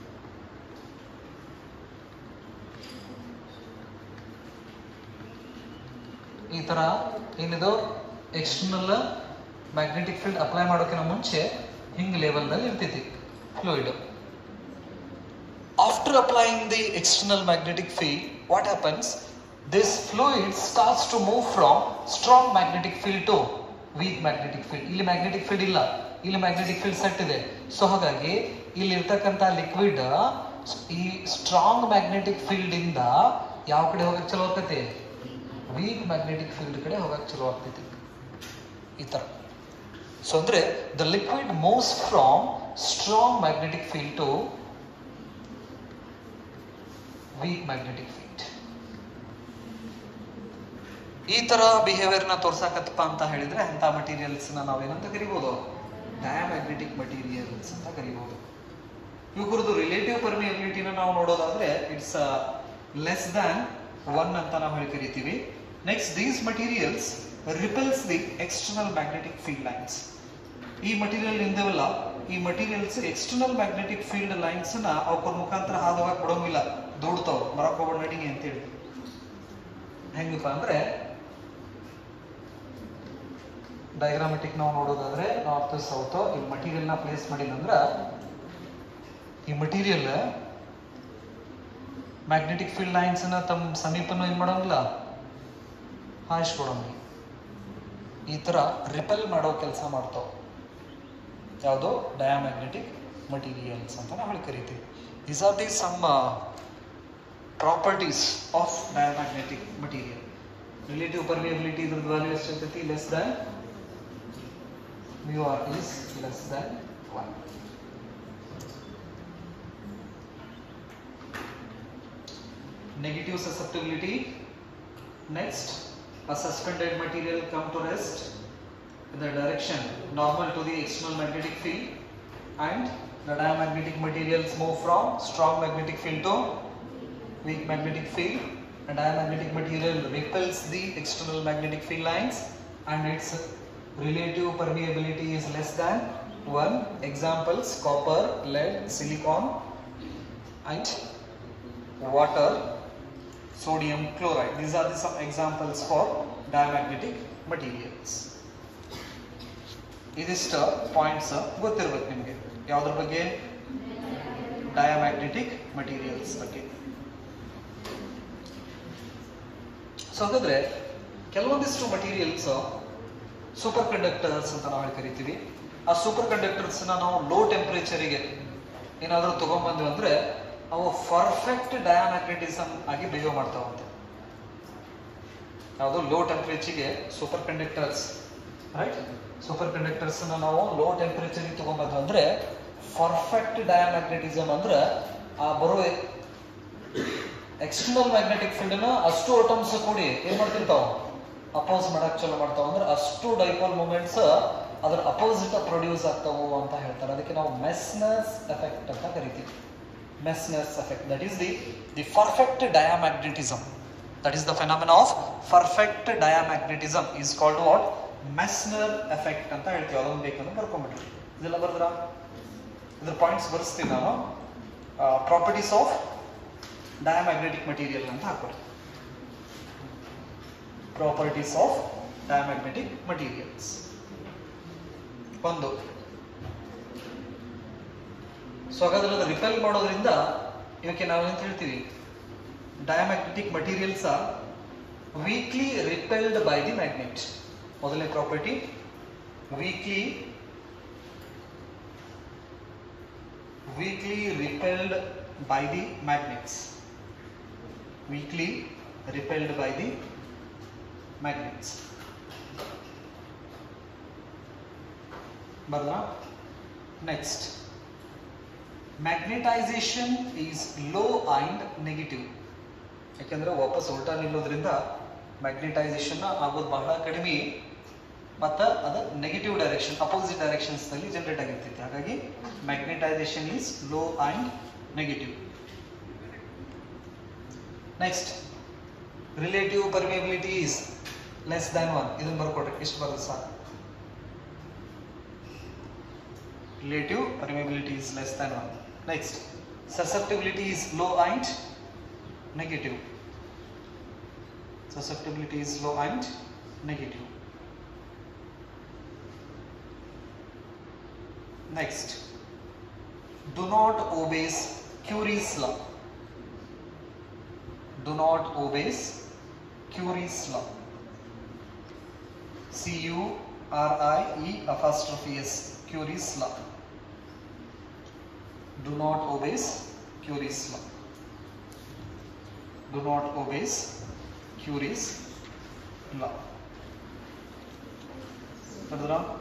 ಈ ತರ ಏನಿದು ಎಕ್ಸ್ಟರ್ನಲ್ ಮ್ಯಾಗ್ನೆಟಿಕ್ ಫೀಲ್ಡ್ ಅಪ್ಲೈ ಮಾಡೋಕ್ಕಿಂತ ಮುಂಚೆ ಹಿಂಗ್ ಲೆವೆಲ್ನಲ್ಲಿ ಇರ್ತೈತಿ fluid after applying the external magnetic field, what happens? This fluid starts to move from strong magnetic field to weak magnetic field. ಇಲ್ಲಿ ಮ್ಯಾಗ್ನೆಟಿಕ್ ಫೀಲ್ಡ್ ಇಲ್ಲ ಇಲ್ಲಿ ಮ್ಯಾಗ್ನೆಟಿಕ್ ಫೀಲ್ಡ್ ಸೆಟ್ ಇದೆ so ಹಾಗಾಗಿ ಇಲ್ಲಿ ಇರ್ತಕ್ಕಂಥ ಲಿಕ್ವಿಡ್ ಈ ಸ್ಟ್ರಾಂಗ್ ಮ್ಯಾಗ್ನೆಟಿಕ್ ಫೀಲ್ಡ್ ಇಂದ ಯಾವ ಕಡೆ ಹೋಗಕ್ಕೆ ಚಲೋ ಆಗ್ತೈತಿ ವೀಕ್ ಮ್ಯಾಗ್ನೆಟಿಕ್ ಫೀಲ್ಡ್ ಕಡೆ ಹೋಗಕ್ಕೆ ಚಲೋ ಆಗ್ತೈತಿ ಈ ತರ ಸೊ ಅಂದ್ರೆ the liquid moves from strong magnetic field to weak magnetic field ಈ ತರ ಬಿಹೇವಿಯರ್ ನ ತೋರ್ಸಾಕತ್ತಪ್ಪ ಅಂತ ಹೇಳಿದ್ರೆ ಅಂತ ಮಟೀರಿಯಲ್ಸ್ ನ ನಾವೇನಂತ ಕರಿಬಹುದು ಡಯಾಮ್ಯಾಗ್ನೆಟಿಕ್ ಮಟೀರಿಯಲ್ಸ್ ಅಂತ ಕರಿಬಹುದು ಇವುರದ್ದು ರಿಲೇಟಿವ್ ಪರ್ಮಿಯಬಿಲಿಟಿನ ನಾವು ನೋಡೋದಾದ್ರೆ ಇಟ್ಸ್ ಲೆಸ್ ದ್ಯಾನ್ ಒನ್ ಅಂತ ನಾವು ಹೇಳಿ ಕರಿತೀವಿ next these materials repels the external magnetic field lines ಈ ಮಟೀರಿಯಲ್ ಇಂದವಲ್ಲ ಈ materials external magnetic field lines ನ ಅವ್ರ ಮುಖಾಂತರ ಹಾದು ಹೋಗಕ್ ಬಿಡೋಂಗಿಲ್ಲ ದೂಡ್ತಾವ್ ಮರಕ್ ಹೋಗ್ಬೇಡ ನಡಿಗೆ ಅಂತೇಳಿ ಹೆಂಗಪ್ಪ ಅಂದ್ರೆ ಡಯಾಗ್ರಾಮೆಟಿಕ್ ನಾವು ನೋಡೋದಾದ್ರೆ ನಾರ್ತ್ ಸೌತ್ ಈ ಮಟೀರಿಯಲ್ ನ ಪ್ಲೇಸ್ ಮಾಡಿದಂದ್ರ ಈ ಮಟೀರಿಯಲ್ ಮ್ಯಾಗ್ನೆಟಿಕ್ ಫೀಲ್ಡ್ ಲೈನ್ಸ್ ನ ತಮ್ಮ ಸಮೀಪನೂ ಏನ್ ಮಾಡೋಂಗಿಲ್ಲ ಹಾಯಿಸ್ಕೊಡೋಂಗಿಲ್ಲ ಈ ತರ ರಿಪೆಲ್ ಮಾಡೋ ಕೆಲಸ ಮಾಡ್ತಾವ ಯಾವುದು ಡಯಾಮ್ಯಾಗ್ನೆಟಿಕ್ ಮಟೀರಿಯಲ್ಸ್ ಅಂತ ನಾವು ಹೇಳಿ ಕರಿತೀವಿ these are the some properties of diamagnetic material relative permeability ಇದ್ರದ್ದು ವ್ಯಾಲ್ಯೂ ಎಷ್ಟಿರ್ತೈತಿ less than mu R is less than one negative susceptibility next a suspended material come to rest in the direction normal to the external magnetic field and the diamagnetic materials move from strong magnetic field to weak magnetic field and diamagnetic material repels the external magnetic field lines and its relative permeability is less than 1 examples copper lead silicon and water sodium chloride these are the some examples for diamagnetic materials ಇದಿಷ್ಟ points ಗೊತ್ತಿರ್ಬೇಕು ನಿಮಗೆ ಯಾವುದ್ರ ಬಗ್ಗೆ diamagnetic materials ಬಗ್ಗೆ so ಹಾಗಾದ್ರೆ ಕೆಲವೊಂದಿಷ್ಟು materials super conductors ಅಂತ ನಾವು ಹೇಳಿ ಕರಿತೀವಿ ಆ ಸೂಪರ್ ಕಂಡಕ್ಟರ್ಸ್ ನಾವು ಲೋ ಟೆಂಪರೇಚರಿಗೆ ಏನಾದರೂ ತಗೊಂಡ್ಬಂದ್ವಿ ಅಂದ್ರೆ ಅವು ಪರ್ಫೆಕ್ಟ್ ಡಯಾಮ್ಯಾಗ್ನೆಟಿಸಮ್ ಆಗಿ ಬಿಹೇವ್ ಮಾಡ್ತಾವಂತೆ ಯಾವುದು ಲೋ ಟೆಂಪರೇಚರ್ಗೆ superconductors right superconductors ನಾವು ಲೋ ಟೆಂಪರೇಚರ್ ತಗೊಂಬಂದ್ವಿ ಅಂದ್ರೆ ಪರ್ಫೆಕ್ಟ್ ಡಯಾಮ್ಯಾಗ್ನೆಟಿಸಮ್ ಅಂದ್ರೆ ಆ ಬರೋ ಎಕ್ಸ್ಟರ್ನಲ್ ಮ್ಯಾಗ್ನೆಟಿಕ್ ಫೀಲ್ಡ್ ನ ಅಷ್ಟು ಅಟಮ್ಸ್ ಕೂಡಿ ಏನ್ ಮಾಡ್ತಿರ್ತಾವ ಅಪೋಸ್ ಮಾಡಕ್ ಚಲೋ ಮಾಡ್ತಾವ ಅಂದ್ರೆ ಅಷ್ಟು ಡೈಪೋಲ್ ಮೂಮೆಂಟ್ಸ್ ಅದ್ರ ಅಪೋಸಿಟ್ ಪ್ರೊಡ್ಯೂಸ್ ಆಗ್ತಾವು ಅಂತ ಹೇಳ್ತಾರೆ ಅದಕ್ಕೆ ನಾವು ಮೆಸ್ನರ್ಸ್ ಎಫೆಕ್ಟ್ ಅಂತ ಕರಿತೀವಿ Meissner's effect that is the the perfect diamagnetism that is the phenomena of perfect diamagnetism is called what Meissner effect ಅಂತ ಹೇಳ್ತೀವಿ ಅದೊಂದು ಬೇಕಂದ್ರೆ ಬರ್ಕೊಂಡ್ಬಿಟ್ರಿ ಇದೆಲ್ಲ ಬರ್ದ್ರ ಇದ್ರ ಪಾಯಿಂಟ್ಸ್ ಬರ್ಸ್ತೀನಿ ನಾನು ಪ್ರಾಪರ್ಟೀಸ್ ಆಫ್ ಡಯಾಮ್ಯಾಗ್ನೆಟಿಕ್ ಮಟೀರಿಯಲ್ ಅಂತ ಹಾಕೊಡಿ ಪ್ರಾಪರ್ಟೀಸ್ ಆಫ್ ಡಯಾಮ್ಯಾಗ್ನೆಟಿಕ್ ಮಟೀರಿಯಲ್ಸ್ ಒಂದು ಸೊ ಹಾಗಾದ್ರೆ ಅದು ರಿಪೆಲ್ ಮಾಡೋದ್ರಿಂದ ಇವಕ್ಕೆ ನಾವು ಅಂತ ಹೇಳ್ತೀವಿ diamagnetic materials are weakly repelled by the magnet ಮೊದಲನೇ property weakly weakly repelled by the magnets weakly repelled by the magnets ಬರ್ಲಾ next magnetisation is low and negative ಯಾಕೆಂದ್ರೆ ವಾಪಸ್ ಉಲ್ಟಾ ನಿಲ್ಲೋದ್ರಿಂದ ಮ್ಯಾಗ್ನೆಟೈಸೇಷನ್ ಆಗೋದು ಬಹಳ ಕಡಿಮೆ ಮತ್ತು ಅದು ನೆಗೆಟಿವ್ ಡೈರೆಕ್ಷನ್ ಅಪೋಸಿಟ್ ಡೈರೆಕ್ಷನ್ಸ್ ನಲ್ಲಿ ಜನರೇಟ್ ಆಗಿರ್ತೈತಿ ಹಾಗಾಗಿ magnetisation is low and negative next relative permeability is less than one ಇದನ್ನ ಬರ್ಕೊಡ್ರಿ ಎಷ್ಟು ಬರುತ್ತೆ ಸಾಕು relative permeability is less than one next susceptibility is low and negative susceptibility is low and negative. Next, do not obeys Curie's law. Do not obeys Curie's law. C U R I E apostrophe S Curie's law. Do not obeys Curie's law. Do not obeys Curie's law. Further on.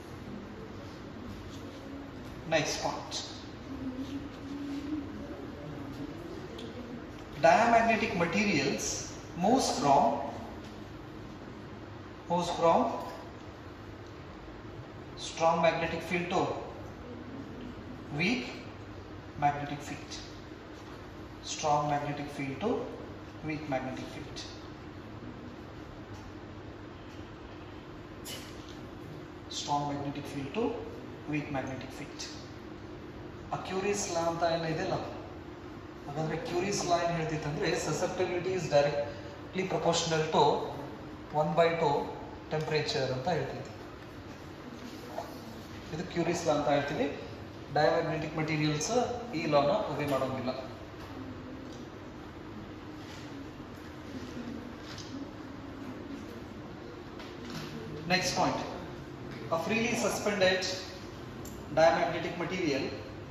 Next point. Diamagnetic materials moves from moves from strong magnetic field to weak magnetic field. Strong magnetic field to weak magnetic field. Strong magnetic field to weak magnetic field ಆ Curie's law ಅಂತ ಏನಿದೆಯಲ್ಲ ಹಾಗಾದ್ರೆ Curie's law ಏನು ಹೇಳ್ತಿತ್ತಂದ್ರೆ susceptibility is directly proportional to one by to temperature ಅಂತ ಹೇಳ್ತಿದ್ವಿ ಇದು curious law ಅಂತ ಹೇಳ್ತೀವಿ ಡಯಾಮ್ಯಾಗ್ನೆಟಿಕ್ ಮಟೀರಿಯಲ್ಸ್ ಈ ಲಾನ ಒಬೆ ಮಾಡೋಂಗಿಲ್ಲ next point a freely suspended diamagnetic material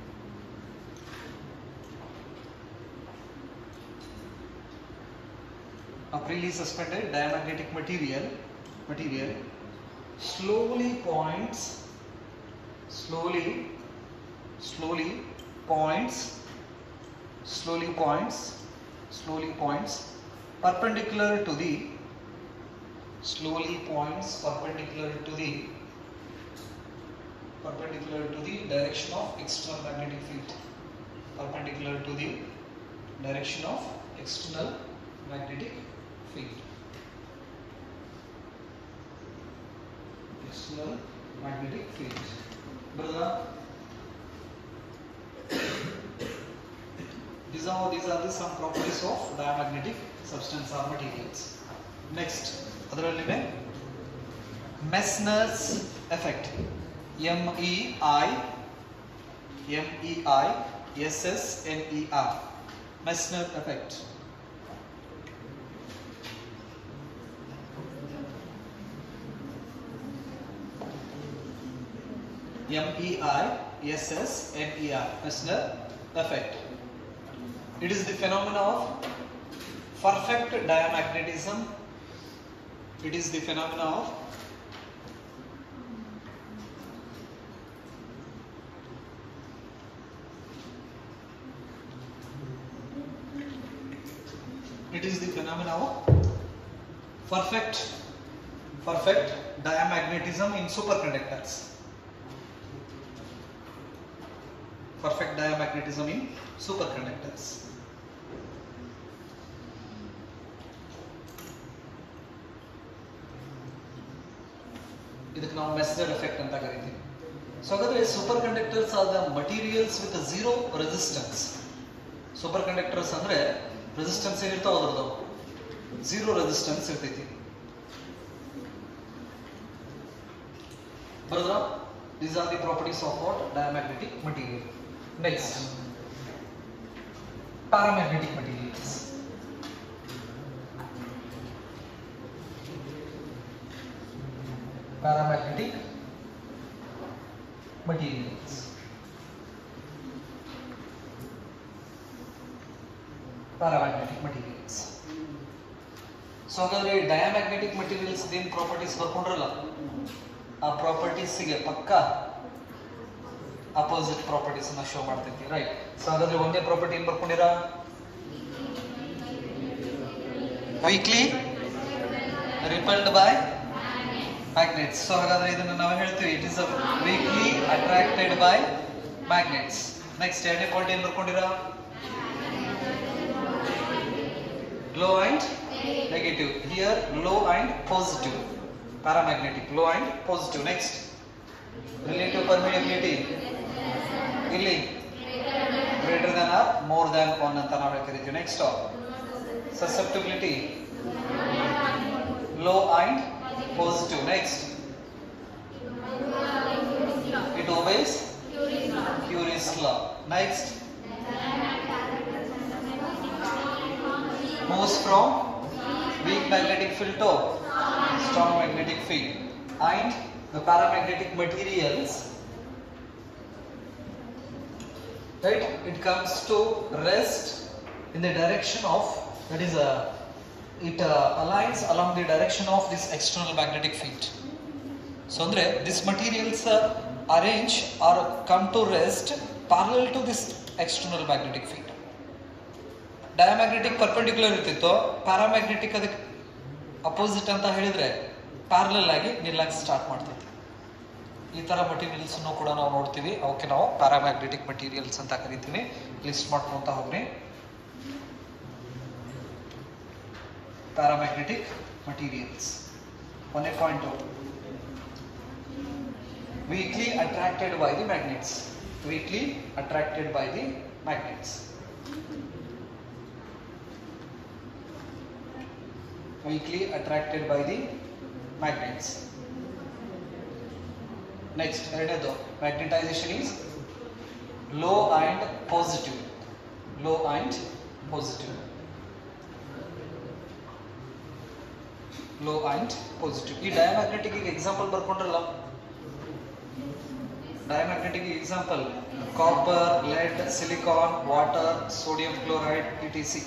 a freely suspended diamagnetic material material slowly points slowly slowly points slowly points slowly points perpendicular to the slowly points perpendicular to the perpendicular to the direction of external magnetic field perpendicular to the direction of external magnetic field external magnetic field brother these are these are the some properties of diamagnetic substance or materials next ಅದರಲ್ಲಿದೆ Meissner's effect M E I M E I S S N E R Meissner effect M E I S S N E R Meissner effect it is the phenomena of perfect diamagnetism it is the phenomena of it is the phenomena of perfect perfect diamagnetism in superconductors perfect diamagnetism in superconductors ಇದಕ್ಕೆ ನಾವು ಮೆಸ್ನರ್ effect ಅಂತ ಕರಿತೀವಿ so ಹಾಗಾದ್ರೆ superconductors ಆದ materials with zero resistance superconductors ಅಂದ್ರೆ resistance ಏನಿರ್ತಾವ ಅದ್ರದ್ದು zero resistance ಇರ್ತೈತಿ ಬರೋದ್ರ These are the properties of what? Diamagnetic material. Next, paramagnetic materials. Paramagnetic materials. Paramagnetic materials. So ಹಾಗಾದ್ರೆ ಡಯಾಮ್ಯಾಗ್ನೆಟಿಕ್ ಮಟೀರಿಯಲ್ಸ್ ಏನ್ ಪ್ರಾಪರ್ಟೀಸ್ ಬರ್ಕೊಂಡ್ರಲ್ಲ ಆ ಪ್ರಾಪರ್ಟೀಸ್ಗೆ ಪಕ್ಕ ಅಪೋಸಿಟ್ ಪ್ರಾಪರ್ಟೀಸ್ ಅನ್ನ ಶೋ ಮಾಡ್ತೈತಿ ರೈಟ್ ಸೊ ಹಾಗಾದ್ರೆ ಒಂದೇ ಪ್ರಾಪರ್ಟಿ ಏನ್ ಬರ್ಕೊಂಡಿರ weakly repelled by magnets so ಹಾಗಾದ್ರೆ ಇದನ್ನ ನಾವು ಹೇಳ್ತೀವಿ it is a weakly attracted by magnets next ಎರಡನೇ ಪಾಯಿಂಟ್ ಏನ್ ಬರ್ಕೊಂಡಿರ low and negative here low and positive paramagnetic low and positive next relative permeability ಇಲ್ಲಿ greater than or more than 1 ಅಂತ ನಾವು ಕರಿತೀವಿ next susceptibility low and positive next it obeys Curie's law next moves from weak magnetic field to strong magnetic field and the paramagnetic materials right it comes to rest in the direction of that is a it uh, aligns along the direction of this external magnetic field so andre this materials uh, arrange or come to rest parallel to this external magnetic field diamagnetic perpendicular ಇರ್ತಿತ್ತು paramagnetic ಅದಕ್ಕೆ opposite ಅಂತ ಹೇಳಿದ್ರೆ parallel ಆಗಿ ನಿಲ್ಲಕ್ಕೆ start ಮಾಡ್ತೈತಿ ಈ ತರ materials ಕೂಡ ನಾವು ನೋಡ್ತೀವಿ ಅವಕ್ಕೆ ನಾವು ಪ್ಯಾರಾಮ್ಯಾಗ್ನೆಟಿಕ್ ಮಟೀರಿಯಲ್ಸ್ ಅಂತ ಕರಿತೀವಿ ಲಿಸ್ಟ್ ಮಾಡ್ಕೊಂತ ಹೋಗ್ರಿ ಪ್ಯಾರಾಮ್ಯಾಗ್ನೆಟಿಕ್ ಮಟೀರಿಯಲ್ಸ್ ಒಂದೇ point weakly attracted by the magnets weakly attracted by the magnets weakly attracted by the magnets. Next, ಎರಡನೇದು magnetization is low and positive. Low and positive. Low and positive. ಈ diamagnetic example ಬರ್ಕೊಂಡ್ರಲ್ಲ diamagnetic example copper lead silicon water sodium chloride ETC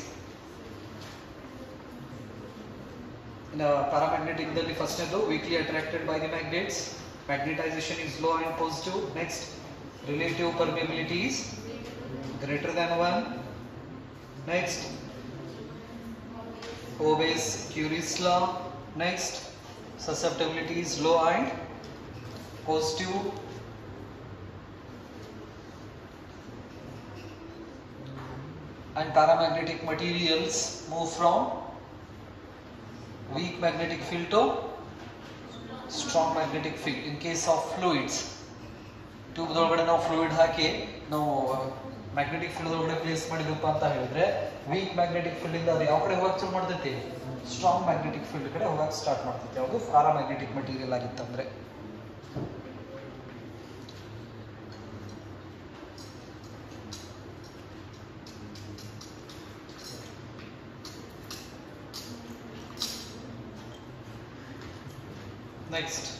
in a paramagnetic ದಲ್ಲಿ ಫಸ್ಟ್ನೇದು weakly attracted by the magnets magnetisation is low and positive next relative permeability is greater than one next obeys Curie's law next susceptibility is low and positive and paramagnetic materials move from weak magnetic field to strong magnetic field in case of fluids tube ಒಳಗಡೆ ನಾವು fluid ಹಾಕಿ ನಾವು magnetic field ಒಳಗಡೆ place ಮಾಡಿದ್ವಪ್ಪ ಅಂತ ಹೇಳಿದ್ರೆ weak magnetic field ಇಂದ ಅದು ಯಾವ ಕಡೆ ಹೋಗಕ್ಕೆ ಶುರು ಮಾಡ್ತೈತಿ ಸ್ಟ್ರಾಂಗ್ ಮ್ಯಾಗ್ನೆಟಿಕ್ ಫೀಲ್ಡ್ ಕಡೆ ಹೋಗಕ್ಕೆ ಸ್ಟಾರ್ಟ್ ಮಾಡ್ತೈತಿ ಯಾವುದು ಪ್ಯಾರಾಮ್ಯಾಗ್ನೆಟಿಕ್ ಮಟೀರಿಯಲ್ ಆಗಿತ್ತಂದ್ರೆ Next.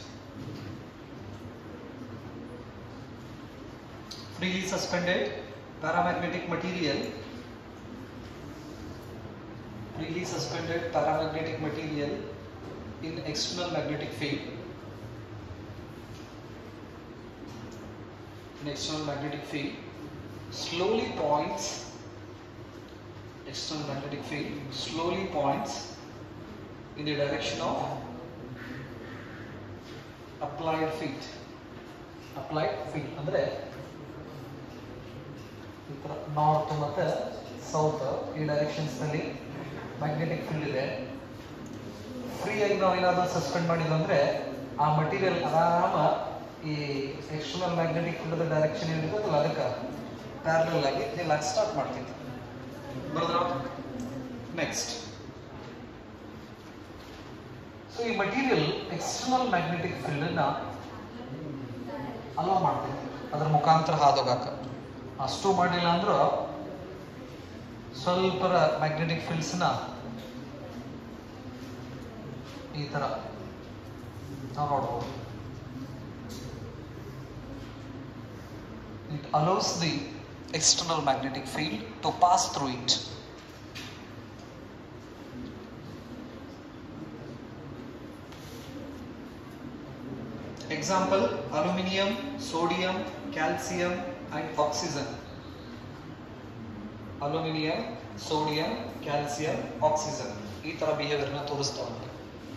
Freely suspended paramagnetic material. Freely suspended paramagnetic material in external magnetic field. In external magnetic field slowly points external magnetic field slowly points in the direction of applied field applied field ಅಂದ್ರೆ ಈ ಥರ north ಮತ್ತೆ south ಈ directions ನಲ್ಲಿ magnetic field ಇದೆ free ಆಗಿ ನಾವು ಏನಾದ್ರು ಸಸ್ಪೆಂಡ್ ಮಾಡಿದ್ವಿ ಆ ಮಟೀರಿಯಲ್ ಆರಾಮ ಈ ಎಕ್ಸ್ಟರ್ನಲ್ ಮ್ಯಾಗ್ನೆಟಿಕ್ ಫೀಲ್ಡ್ ಡೈರೆಕ್ಷನ್ ಏನಿರುತ್ತಲ್ಲ ಅದಕ್ಕೆ ಪ್ಯಾರಲಲ್ ಆಗಿ ನಿಲ್ಲಕ್ಕೆ ಸ್ಟಾರ್ಟ್ ಮಾಡ್ತೈತಿ ಬರೋದ್ರ ನೆಕ್ಸ್ಟ್ ಸೊ ಈ ಮಟೀರಿಯಲ್ ಎಕ್ಸ್ಟರ್ನಲ್ ಮ್ಯಾಗ್ನೆಟಿಕ್ ಫೀಲ್ಡ್ ಅನ್ನ ಅಲೋ ಮಾಡ್ತೈತಿ ಅದ್ರ ಮುಖಾಂತರ ಹಾದೋಗಾಕ ಅಷ್ಟು ಮಾಡಲಿಲ್ಲ ಅಂದ್ರೂ ಸ್ವಲ್ಪ ಮ್ಯಾಗ್ನೆಟಿಕ್ ಫೀಲ್ಡ್ಸ್ನ ಈ ಥರ ನಾವು ನೋಡ್ಬೋದು it allows the external magnetic field to pass through it. Example aluminium, sodium, calcium, and oxygen. Aluminium sodium calcium oxygen ಈ ತರ ಬಿಹೇವಿಯರ್ನ ತೋರಿಸ್ತಾ ಉಂಟು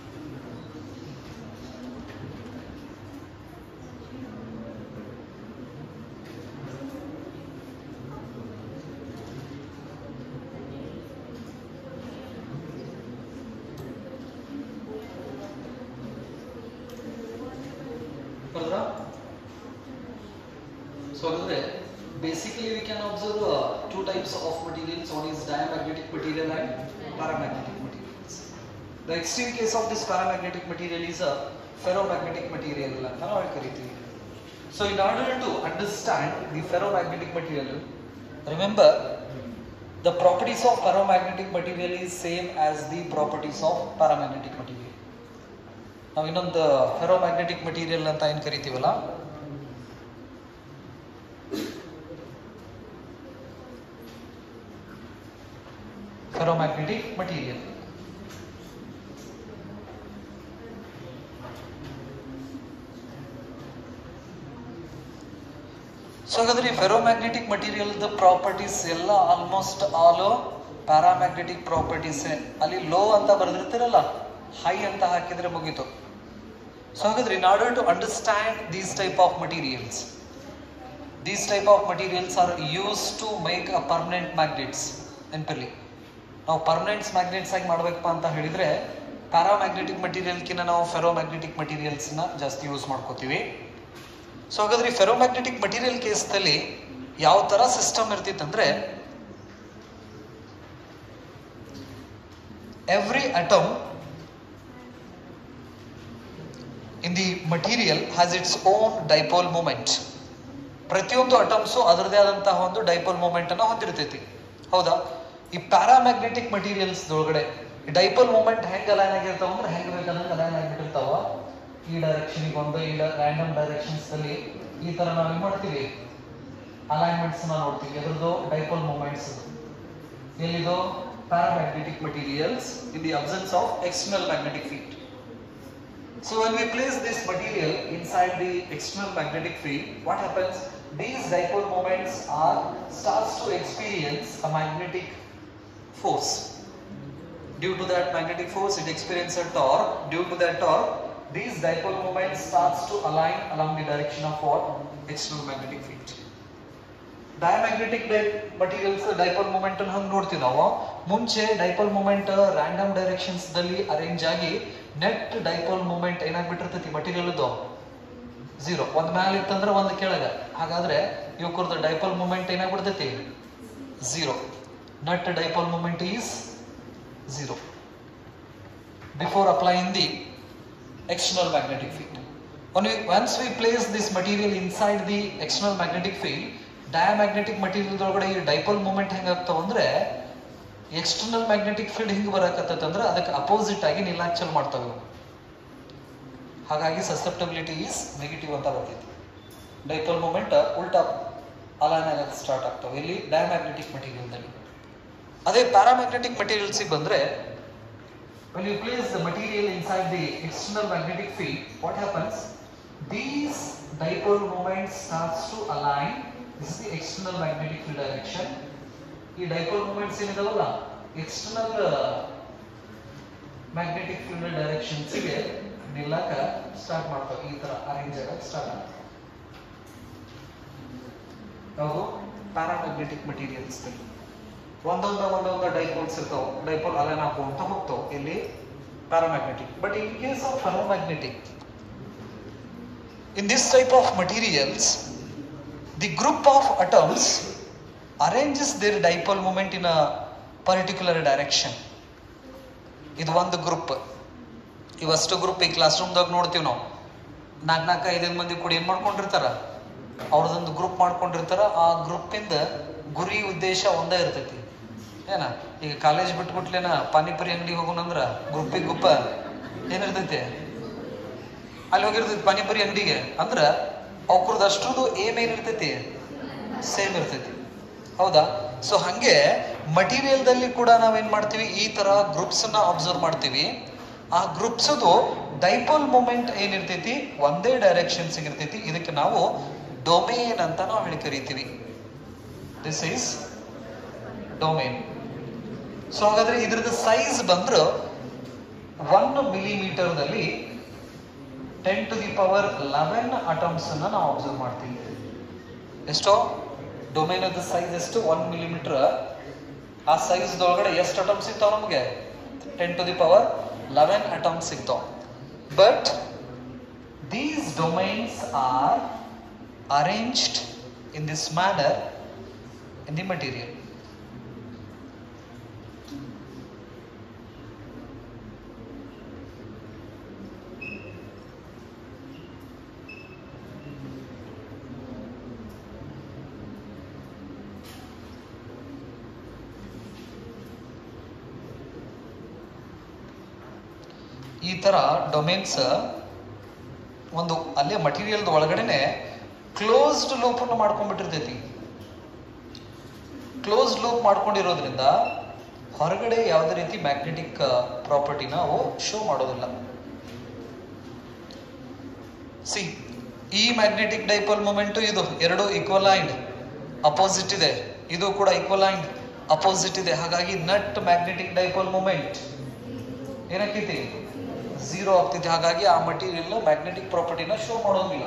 ಹೌದಾ ಸೊ ಹಾಗಾದ್ರೆ basically we can observe uh, two types of materials one is diamagnetic material and paramagnetic materials the extreme case of this paramagnetic material is a ferromagnetic material ಅಂತ ನಾವು ಕರಿತೀವಿ so in order to understand the ferromagnetic material remember the properties of ferromagnetic material is same as the properties of paramagnetic material ನಾವು ಇನ್ನೊಂದು ferromagnetic material ಅಂತ ಏನು ಕರಿತೀವಲ್ಲ ferromagnetic material so ಹಾಗಾದ್ರೆ ferromagnetic material properties ಎಲ್ಲ ಆಲ್ಮೋಸ್ಟ್ ಆಲ್ ಪ್ಯಾರಾಮ್ಯಾಗ್ನೆಟಿಕ್ ಪ್ರಾಪರ್ಟೀಸ್ ಅಲ್ಲಿ low ಅಂತ ಬರೆದಿರ್ತೀರಲ್ಲ ಹೈ ಅಂತ ಹಾಕಿದ್ರೆ ಮುಗೀತು ಸೊ ಹಾಗಾದ್ರೆ in order to understand these type of materials these type of materials are use to make a permanent magnets ನೆನಪಲ್ಲಿ ನಾವು ಪರ್ಮನೆಂಟ್ಸ್ ಮ್ಯಾಗ್ನೆಟ್ಸ್ ಆಗಿ ಮಾಡ್ಬೇಕಪ್ಪ ಅಂತ ಹೇಳಿದ್ರೆ ಪ್ಯಾರಾಮ್ಯಾಗ್ನೆಟಿಕ್ ಮಟೀರಿಯಲ್ಕಿಂತ ನಾವು ಫೆರೋಮ್ಯಾಗ್ನೆಟಿಕ್ ಮಟೀರಿಯಲ್ಸ್ನ ಜಾಸ್ತಿ ಯೂಸ್ ಮಾಡ್ಕೋತೀವಿ ಸೊ ಹಾಗಾದ್ರೆ ಫೆರೋಮ್ಯಾಗ್ನೆಟಿಕ್ ಮಟೀರಿಯಲ್ ಕೇಸ್ದಲ್ಲಿ ಯಾವ ತರ ಸಿಸ್ಟಮ್ ಇರ್ತಿತ್ತಂದ್ರೆ every atom in the material has its own dipole moment ಪ್ರತಿಯೊಂದು ಅಟಮ್ಸು ಅದರದೇ ಆದಂತಹ ಒಂದು ಡೈಪೋಲ್ ಮೂಮೆಂಟ್ ಅನ್ನ ಹೊಂದಿರ್ತೈತಿ ಹೌದಾ ಈ ಪ್ಯಾರಾಮ್ಯಾಗ್ನೆಟಿಕ್ ಮಟೀರಿಯಲ್ಸ್ ಒಳಗಡೆ ಡೈಪೋಲ್ ಮೂಮೆಂಟ್ ಹೆಂಗ್ ಅಲೈನ್ ಆಗಿರ್ತಾವ ಅಂದ್ರೆ ಹೆಂಗ್ ಬೇಕಂದ್ರೆ ಅಲೈನ್ ಆಗಿರ್ತಾವ ಈ ಡೈರೆಕ್ಷನ್ ಒಂದು ಈ ರ್ಯಾಂಡಮ್ ಡೈರೆಕ್ಷನ್ಸ್ ಅಲ್ಲಿ ಈ ತರ ನಾವು ಏನ್ ಮಾಡ್ತೀವಿ ಅಲೈನ್ಮೆಂಟ್ಸ್ ನೋಡ್ತೀವಿ ಅದ್ರದ್ದು ಡೈಪೋಲ್ ಮೂಮೆಂಟ್ಸ್ ಎಲ್ಲಿದು paramagnetic materials in the absence of external magnetic field So when we place this material inside the external magnetic field, what happens? These dipole moments are starts to experience a magnetic force. Due to that magnetic force, it experiences a torque. Due to that torque, these dipole moments starts to align along the direction of what? External magnetic field. Diamagnetic materials dipole moment ಹಂಗೆ ನೋಡ್ತೀವಿ ನಾವು ಮುಂಚೆ dipole moment random directions ದಲ್ಲಿ arrange ಆಗಿ net dipole moment ಏನಾಗ್ಬಿಟ್ಟಿರ್ತೈತಿ material zero ಒಂದ್ ಮ್ಯಾಲ ಇತ್ತಂದ್ರೆ ಒಂದ್ ಕೆಳಗ ಹಾಗಾದ್ರೆ ಇವಕ್ಕರ್ದು ಡೈಪೋಲ್ ಮೂಮೆಂಟ್ ಏನಾಗ್ಬಿಡ್ತೈತಿ zero net dipole moment is zero before applying the external magnetic field. When we, once we place this material inside the external magnetic field, diamagnetic material ಒಳಗಡೆ ಈ ಡೈಪೋಲ್ ಮೂಮೆಂಟ್ ಹೆಂಗಾಗ್ತಾವ ಅಂದ್ರೆ ಎಕ್ಸ್ಟರ್ನಲ್ ಮ್ಯಾಗ್ನೆಟಿಕ್ ಫೀಲ್ಡ್ ಹಿಂಗ್ ಬರಕತ್ತಂದ್ರೆ ಅದಕ್ಕೆ opposite ಆಗಿ ನಿಲ್ಲಾಕ್ ಮಾಡ್ತಾವೆ ಇವು. ಹಾಗಾಗಿ susceptibility is negative ಅಂತ ಬರ್ತೈತಿ ಡೈಪೋಲ್ ಮೂಮೆಂಟ್ ಉಲ್ಟಾ ಅಲೈನ್ ಆಗಕ್ಕೆ ಸ್ಟಾರ್ಟ್ ಆಗ್ತಾವೆ ಇಲ್ಲಿ ಡಯಾಮ್ಯಾಗ್ನೆಟಿಕ್ ಮಟೀರಿಯಲ್ದಲ್ಲಿ ಅದೇ ಪ್ಯಾರಾಮ್ಯಾಗ್ನೆಟಿಕ್ ಮಟೀರಿಯಲ್ಸಿಗೆ ಬಂದ್ರೆ when you place the material inside the external magnetic field, what happens? These dipole moments starts to align. This is the external magnetic field direction. ಈ dipole moments ಏನಿದಾವಲ್ಲ external magnetic field ಡೈರೆಕ್ಷನ್ಸ್ಗೆ ನಿಲ್ಲಕ start ಮಾಡ್ತಾವೆ ಈ ತರ arrange ಆಗಕ್ಕೆ start ಆಗ್ತವೆ ಯಾವುದು ಪ್ಯಾರಾಮ್ಯಾಗ್ನೆಟಿಕ್ ಮಟೀರಿಯಲ್ಸ್ ಒಂದೊಂದ ಒಂದೊಂದು ಡೈಪೋಲ್ಸ್ ಇರ್ತಾವ ಡೈಪೋಲ್ ಅಲೈನ್ ಹಾಕೊಂತ ಹೋಗ್ತಾವ ಇಲ್ಲಿ paramagnetic but in case of ferromagnetic in this type of materials the group of atoms arranges their dipole moment in a particular direction ಇದು ಒಂದು ಗ್ರೂಪ್ ಇವಷ್ಟು ಗ್ರೂಪ್ ಈ ಕ್ಲಾಸ್ ರೂಮ್ದಾಗ ನೋಡ್ತೀವಿ ನಾವು ನಾಲ್ಕು ನಾಲ್ಕು ಐದೈದು ಮಂದಿ ಕೂಡ ಏನ್ ಮಾಡ್ಕೊಂಡಿರ್ತಾರ ಅವ್ರದೊಂದು ಗ್ರೂಪ್ ಮಾಡ್ಕೊಂಡಿರ್ತಾರ ಆ ಗ್ರೂಪಿಂದ ಗುರಿ ಉದ್ದೇಶ ಒಂದೇ ಇರ್ತೈತಿ ಏನ ಈಗ ಕಾಲೇಜ್ ಬಿಟ್ಬಿಟ್ಲೇನ ಪಾನಿಪುರಿ ಅಂಗಡಿ ಹೋಗೋಣಂದ್ರ ಗ್ರೂಪಿಗೆ ಗುಪ್ಪ ಏನಿರ್ತೈತಿ ಅಲ್ಲಿ ಹೋಗಿರ್ತೈತಿ ಪಾನಿಪುರಿ ಅಂಗಡಿಗೆ ಅಂದ್ರ ಅವ್ರದ್ದು ಅಷ್ಟ್ರದ್ದು ಏಮ್ ಏನಿರ್ತೈತಿ ಸೇಮ್ ಇರ್ತೈತಿ ಹೌದಾ ಸೊ ಹಂಗೆ ಮಟೀರಿಯಲ್ದಲ್ಲಿ ಕೂಡ ನಾವೇನ್ ಮಾಡ್ತೀವಿ ಈ ತರ ಗ್ರೂಪ್ಸ್ ನ ಅಬ್ಸರ್ವ್ ಮಾಡ್ತೀವಿ ಆ ಗ್ರೂಪ್ಸ್ ಡೈಪೋಲ್ ಮೂಮೆಂಟ್ ಏನಿರ್ತೈತಿ ಒಂದೇ ಡೈರೆಕ್ಷನ್ ಇರ್ತೈತಿ ಇದಕ್ಕೆ ನಾವು ಡೊಮೇನ್ ಅಂತ ನಾವು ಹೇಳಿ ಕರಿತೀವಿ ದಿಸ್ ಈಸ್ ಡೊಮೇನ್ ಸೊ ಹಾಗಾದ್ರೆ ಇದ್ರದ್ದು ಸೈಜ್ ಬಂದ್ರೆ ಒನ್ ಮಿಲಿಮೀಟರ್ದಲ್ಲಿ ten to the power eleven atoms ಅನ್ನ ನಾವು ಅಬ್ಸರ್ವ್ ಮಾಡ್ತೀವಿ ಎಷ್ಟೋ ಡೊಮೇನ್ ಅದ ಸೈಜ್ ಎಷ್ಟು ಒನ್ ಮಿಲಿಮೀಟರ್ ಆ ಸೈಜ್ ಒಳಗಡೆ ಎಷ್ಟು ಅಟಮ್ ಸಿಗ್ತಾವ ನಮಗೆ ten to the power eleven atom ಸಿಗ್ತಾವ but these domains are arranged in this manner in the material ಈ ತರ ಡೊಮೇನ್ಸ್ ಒಂದು ಅಲ್ಲೇ ಮಟೀರಿಯಲ್ ಒಳಗಡೆನೆ ಕ್ಲೋಸ್ಡ್ ಲೂಪ್ ಅನ್ನು ಮಾಡ್ಕೊಂಡ್ಬಿಟ್ಟಿರ್ತೈತಿ ಕ್ಲೋಸ್ ಲೂಪ್ ಮಾಡ್ಕೊಂಡಿರೋದ್ರಿಂದ ಹೊರಗಡೆ ಯಾವುದೇ ರೀತಿ ಮ್ಯಾಗ್ನೆಟಿಕ್ ಪ್ರಾಪರ್ಟಿನ ಅವು ಶೋ ಮಾಡೋದಿಲ್ಲ ಸಿ ಈ ಮ್ಯಾಗ್ನೆಟಿಕ್ ಡೈಪೋಲ್ ಮೂಮೆಂಟ್ ಇದು ಎರಡು ಈಕ್ವಲೈನ್ಡ್ ಅಪೋಸಿಟ್ ಇದೆ ಇದು ಕೂಡ ಈಕ್ವಲೈನ್ಡ್ ಅಪೋಸಿಟ್ ಇದೆ ಹಾಗಾಗಿ ನಟ್ ಮ್ಯಾಗ್ನೆಟಿಕ್ ಡೈಪೋಲ್ ಮೂಮೆಂಟ್ ಏನಾಕೈತಿ ಝೀರೋ ಆಗ್ತೈತಿ ಹಾಗಾಗಿ ಆ ಮಟೀರಿಯಲ್ ಮ್ಯಾಗ್ನೆಟಿಕ್ ಪ್ರಾಪರ್ಟಿನ ಶೋ ಮಾಡೋದಿಲ್ಲ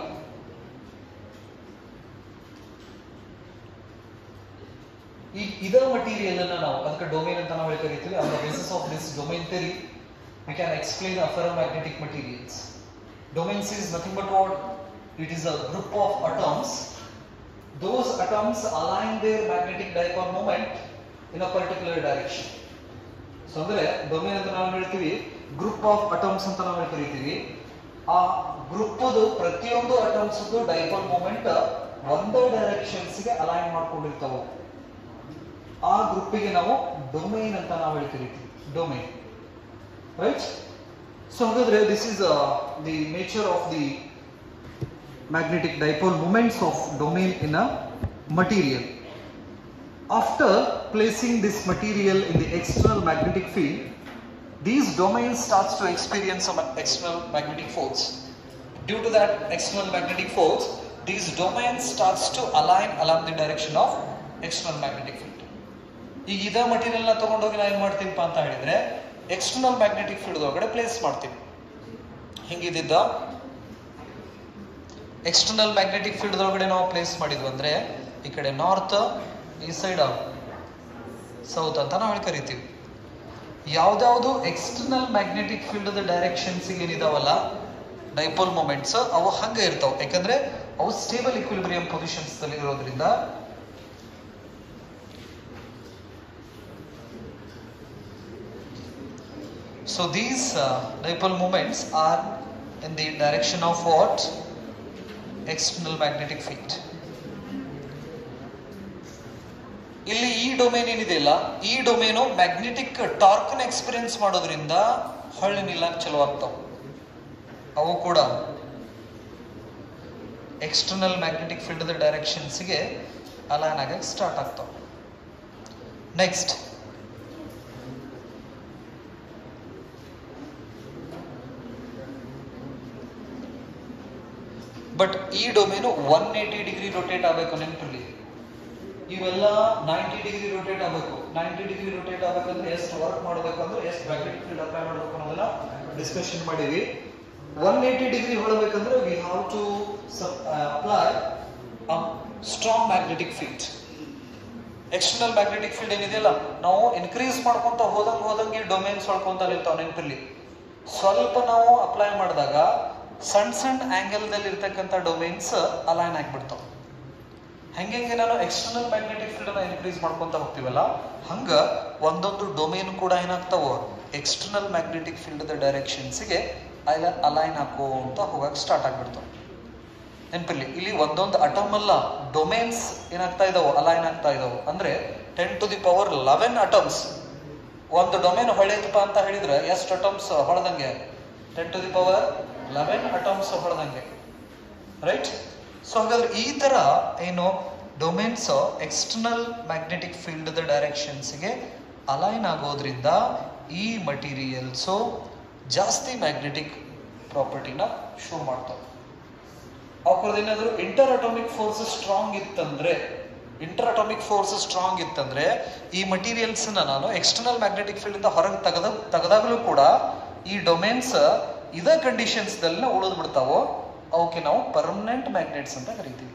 ಈ ಇದ ಮಟೀರಿಯಲ್ ಅನ್ನ ನಾವು ಅದಕ್ಕೆ ಡೊಮೇನ್ ಅಂತ ನಾವು ಹೇಳಿ ಕರಿತೀವಿ on the basis of this domain theory we can explain a ferromagnetic materials domains is nothing but what it is a group of atoms those atoms align their magnetic dipole moment in a particular direction so ಅಂದ್ರೆ domain ಅಂತ ನಾವು ಹೇಳ್ತೀವಿ group of atoms ಅಂತ ನಾವು ಕರಿತೀವಿ ಆ group ಪ್ರತಿಯೊಂದು atoms dipole moment ಒಂದೇ ಡೈರೆಕ್ಷನ್ಸ್ ಗೆ ಅಲೈನ್ ಮಾಡ್ಕೊಂಡಿರ್ತಾವೆ ಆ ಗ್ರೂಪಿಗೆ ನಾವು ಡೊಮೈನ್ ಅಂತ ನಾವು ಹೇಳಿ ಕರಿತೀವಿ ಡೊಮೈನ್ ರೈಟ್ ಸೊ ಹಾಗಾದ್ರೆ this is the nature of the magnetic dipole moments of domain in a material After placing this material in the external magnetic field, these domains starts to experience some external magnetic force. Due to that external magnetic force, these domains starts to align along the direction of external magnetic field. ಈಗ ಇದ material ನ ತಗೊಂಡೋಗಿ ನಾವು ಏನ್ ಮಾಡ್ತೀವಿಪ್ಪ ಅಂತ ಹೇಳಿದ್ರೆ external magnetic field ಒಳಗಡೆ ಪ್ಲೇಸ್ ಮಾಡ್ತೀವಿ ಹಿಂಗಿದ್ದ ಎಕ್ಸ್ಟರ್ನಲ್ ಮ್ಯಾಗ್ನೆಟಿಕ್ ಫೀಲ್ಡ್ ಒಳಗಡೆ ನಾವು ಪ್ಲೇಸ್ ಮಾಡಿದ್ವಿ ಅಂದ್ರೆ ಈ ಕಡೆ ನಾರ್ತ್ ಈ ಸೈಡ್ ಸೌತ್ ಅಂತ ನಾವು ಹೇಳಿ ಕರಿತೀವಿ ಯಾವ್ದಾವ್ದು ಎಕ್ಸ್ಟರ್ನಲ್ ಮ್ಯಾಗ್ನೆಟಿಕ್ ಫೀಲ್ಡ್ ಡೈರೆಕ್ಷನ್ಸ್ ಏನಿದಾವಲ್ಲ ಡೈಪೋಲ್ ಮೂಮೆಂಟ್ಸ್ ಅವು ಹಂಗೆ ಇರ್ತಾವ ಯಾಕಂದ್ರೆ ಅವು ಸ್ಟೇಬಲ್ ಇಕ್ವಿಲಿಬ್ರಿಯಂ ಪೊಸಿಷನ್ಸ್ ದಲ್ಲಿ ಇರೋದ್ರಿಂದ so these dipole moments are in the direction of what external magnetic field ಇಲ್ಲಿ ಈ ಡೊಮೇನ್ ಏನಿದೆಯಲ್ಲ ಈ ಡೊಮೇನು ಮ್ಯಾಗ್ನೆಟಿಕ್ ಟಾರ್ಕ್ ನ ಎಕ್ಸ್ಪೀರಿಯನ್ಸ್ ಮಾಡೋದ್ರಿಂದ ಹೊಳ್ಳಿ ನಿಲ್ಲಕ್ ಚಲೋ ಆಗ್ತಾವ ಅವು ಕೂಡ ಎಕ್ಸ್ಟರ್ನಲ್ ಮ್ಯಾಗ್ನೆಟಿಕ್ ಫೀಲ್ಡ್ ಡೈರೆಕ್ಷನ್ಸ್ಗೆ ಅಲೈನ್ ಆಗಕ್ಕೆ ಸ್ಟಾರ್ಟ್ ಆಗ್ತಾವ ನೆಕ್ಸ್ಟ್ ಬಟ್ ಈ domain one eighty degree rotate ಆಗಬೇಕು ನೆನಪಿರ್ಲಿ ಇವೆಲ್ಲ ನೈಂಟಿ ಡಿಗ್ರಿ ರೊಟೇಟ್ ಆಗಬೇಕು ನೈಂಟಿ ಡಿಗ್ರಿ ರೊಟೇಟ್ ಆಗಬೇಕಂದ್ರೆ ಎಷ್ಟು ವರ್ಕ್ ಮಾಡಬೇಕು ಅಂದ್ರೆ ಎಷ್ಟು ಮ್ಯಾಗ್ನೆಟಿಕ್ ಫೀಲ್ಡ್ ಅಪ್ಲೈ ಮಾಡಬೇಕು ಅನ್ನೋದನ್ನ ಡಿಸ್ಕಷನ್ ಮಾಡಿವಿ ಒನ್ ಏಯ್ಟಿ ಡಿಗ್ರಿ ಹೊಳಬೇಕಂದ್ರೆ we have to apply strong magnetic field external magnetic field ಏನಿದೆಯಲ್ಲ ನಾವು ಇನ್ಕ್ರೀಸ್ ಮಾಡ್ಕೊಂತ ಹೋದಂಗೆ ಹೋದಂಗೆ ಡೊಮೇನ್ಸ್ ಹೊಳ್ಕೊಂತ ಇರ್ತಾವ ನೆನಪಿರ್ಲಿ ಸ್ವಲ್ಪ ನಾವು ಅಪ್ಲೈ ಮಾಡಿದಾಗ ಸಣ್ಣ ಸಣ್ಣ ಆಂಗಲ್ದಲ್ಲಿ ಇರ್ತಕ್ಕಂಥ ಡೊಮೇನ್ಸ್ ಅಲೈನ್ ಆಗಿಬಿಡ್ತಾವ ಹೆಂಗೆ ನಾನು ಎಕ್ಸ್ಟರ್ನಲ್ ಮ್ಯಾಗ್ನೆಟಿಕ್ ಫೀಲ್ಡ್ ಅನ್ನ ಇನ್ಕ್ರೀಸ್ ಮಾಡ್ಕೊಂತ ಹೋಗ್ತೀವಲ್ಲ ಹಂಗ ಒಂದೊಂದು ಡೊಮೇನ್ ಕೂಡ ಏನಾಗ್ತಾವ ಎಕ್ಸ್ಟರ್ನಲ್ ಮ್ಯಾಗ್ನೆಟಿಕ್ ಫೀಲ್ಡ್ ಡೈರೆಕ್ಷನ್ಸ್ಗೆ ಅಲೈನ್ ಹಾಕೋಂತ ಹೋಗಕ್ ಸ್ಟಾರ್ಟ್ ಆಗ್ಬಿಡ್ತಾವ ನೆನಪಿರ್ಲಿ ಇಲ್ಲಿ ಒಂದೊಂದು ಅಟಮ್ ಅಲ್ಲ ಡೊಮೇನ್ಸ್ ಏನಾಗ್ತಾ ಇದಾವೆ ಅಲೈನ್ ಆಗ್ತಾ ಇದಾವೆ ಅಂದ್ರೆ ten to the power eleven atoms ಒಂದು ಡೊಮೇನ್ ಹೊಳೆಯತಪ್ಪ ಅಂತ ಹೇಳಿದ್ರೆ ಎಷ್ಟು ಅಟಮ್ಸ್ ಹೊಳೆದಂಗೆ ten to the power eleven atoms ಹೊಳೆದಂಗೆ ರೈಟ್ ಸೊ ಹಾಗಾದ್ರೆ ಈ ತರ ಏನು ಡೊಮೇನ್ಸ್ ಎಕ್ಸ್ಟರ್ನಲ್ ಮ್ಯಾಗ್ನೆಟಿಕ್ ಫೀಲ್ಡ್ ಡೈರೆಕ್ಷನ್ಸ್ಗೆ ಅಲೈನ್ ಆಗೋದ್ರಿಂದ ಈ ಮಟೀರಿಯಲ್ಸು ಜಾಸ್ತಿ ಮ್ಯಾಗ್ನೆಟಿಕ್ ಪ್ರಾಪರ್ಟಿನ ಶೋ ಮಾಡ್ತವೆ ಅವ್ರದ್ದು ಏನಾದ್ರು ಇಂಟರ್ ಅಟಾಮಿಕ್ ಫೋರ್ಸ್ ಸ್ಟ್ರಾಂಗ್ ಇತ್ತಂದ್ರೆ ಇಂಟರ್ ಅಟಾಮಿಕ್ ಫೋರ್ಸ್ ಸ್ಟ್ರಾಂಗ್ ಇತ್ತಂದ್ರೆ ಈ ಮಟೀರಿಯಲ್ಸ್ ನಾನು ಎಕ್ಸ್ಟರ್ನಲ್ ಮ್ಯಾಗ್ನೆಟಿಕ್ ಫೀಲ್ಡ್ ಇಂದ ಹೊರಗೆ ತೆಗೆದ ತೆಗೆದಾಗಲೂ ಕೂಡ ಈ ಡೊಮೇನ್ಸ್ ಇದ ಕಂಡೀಷನ್ಸ್ ದಲ್ಲಿ ಉಳಿದು ಬಿಡ್ತಾವೋ ಅವಕ್ಕೆ ನಾವು ಪರ್ಮನೆಂಟ್ ಮ್ಯಾಗ್ನೆಟ್ಸ್ ಅಂತ ಕರಿತೀವಿ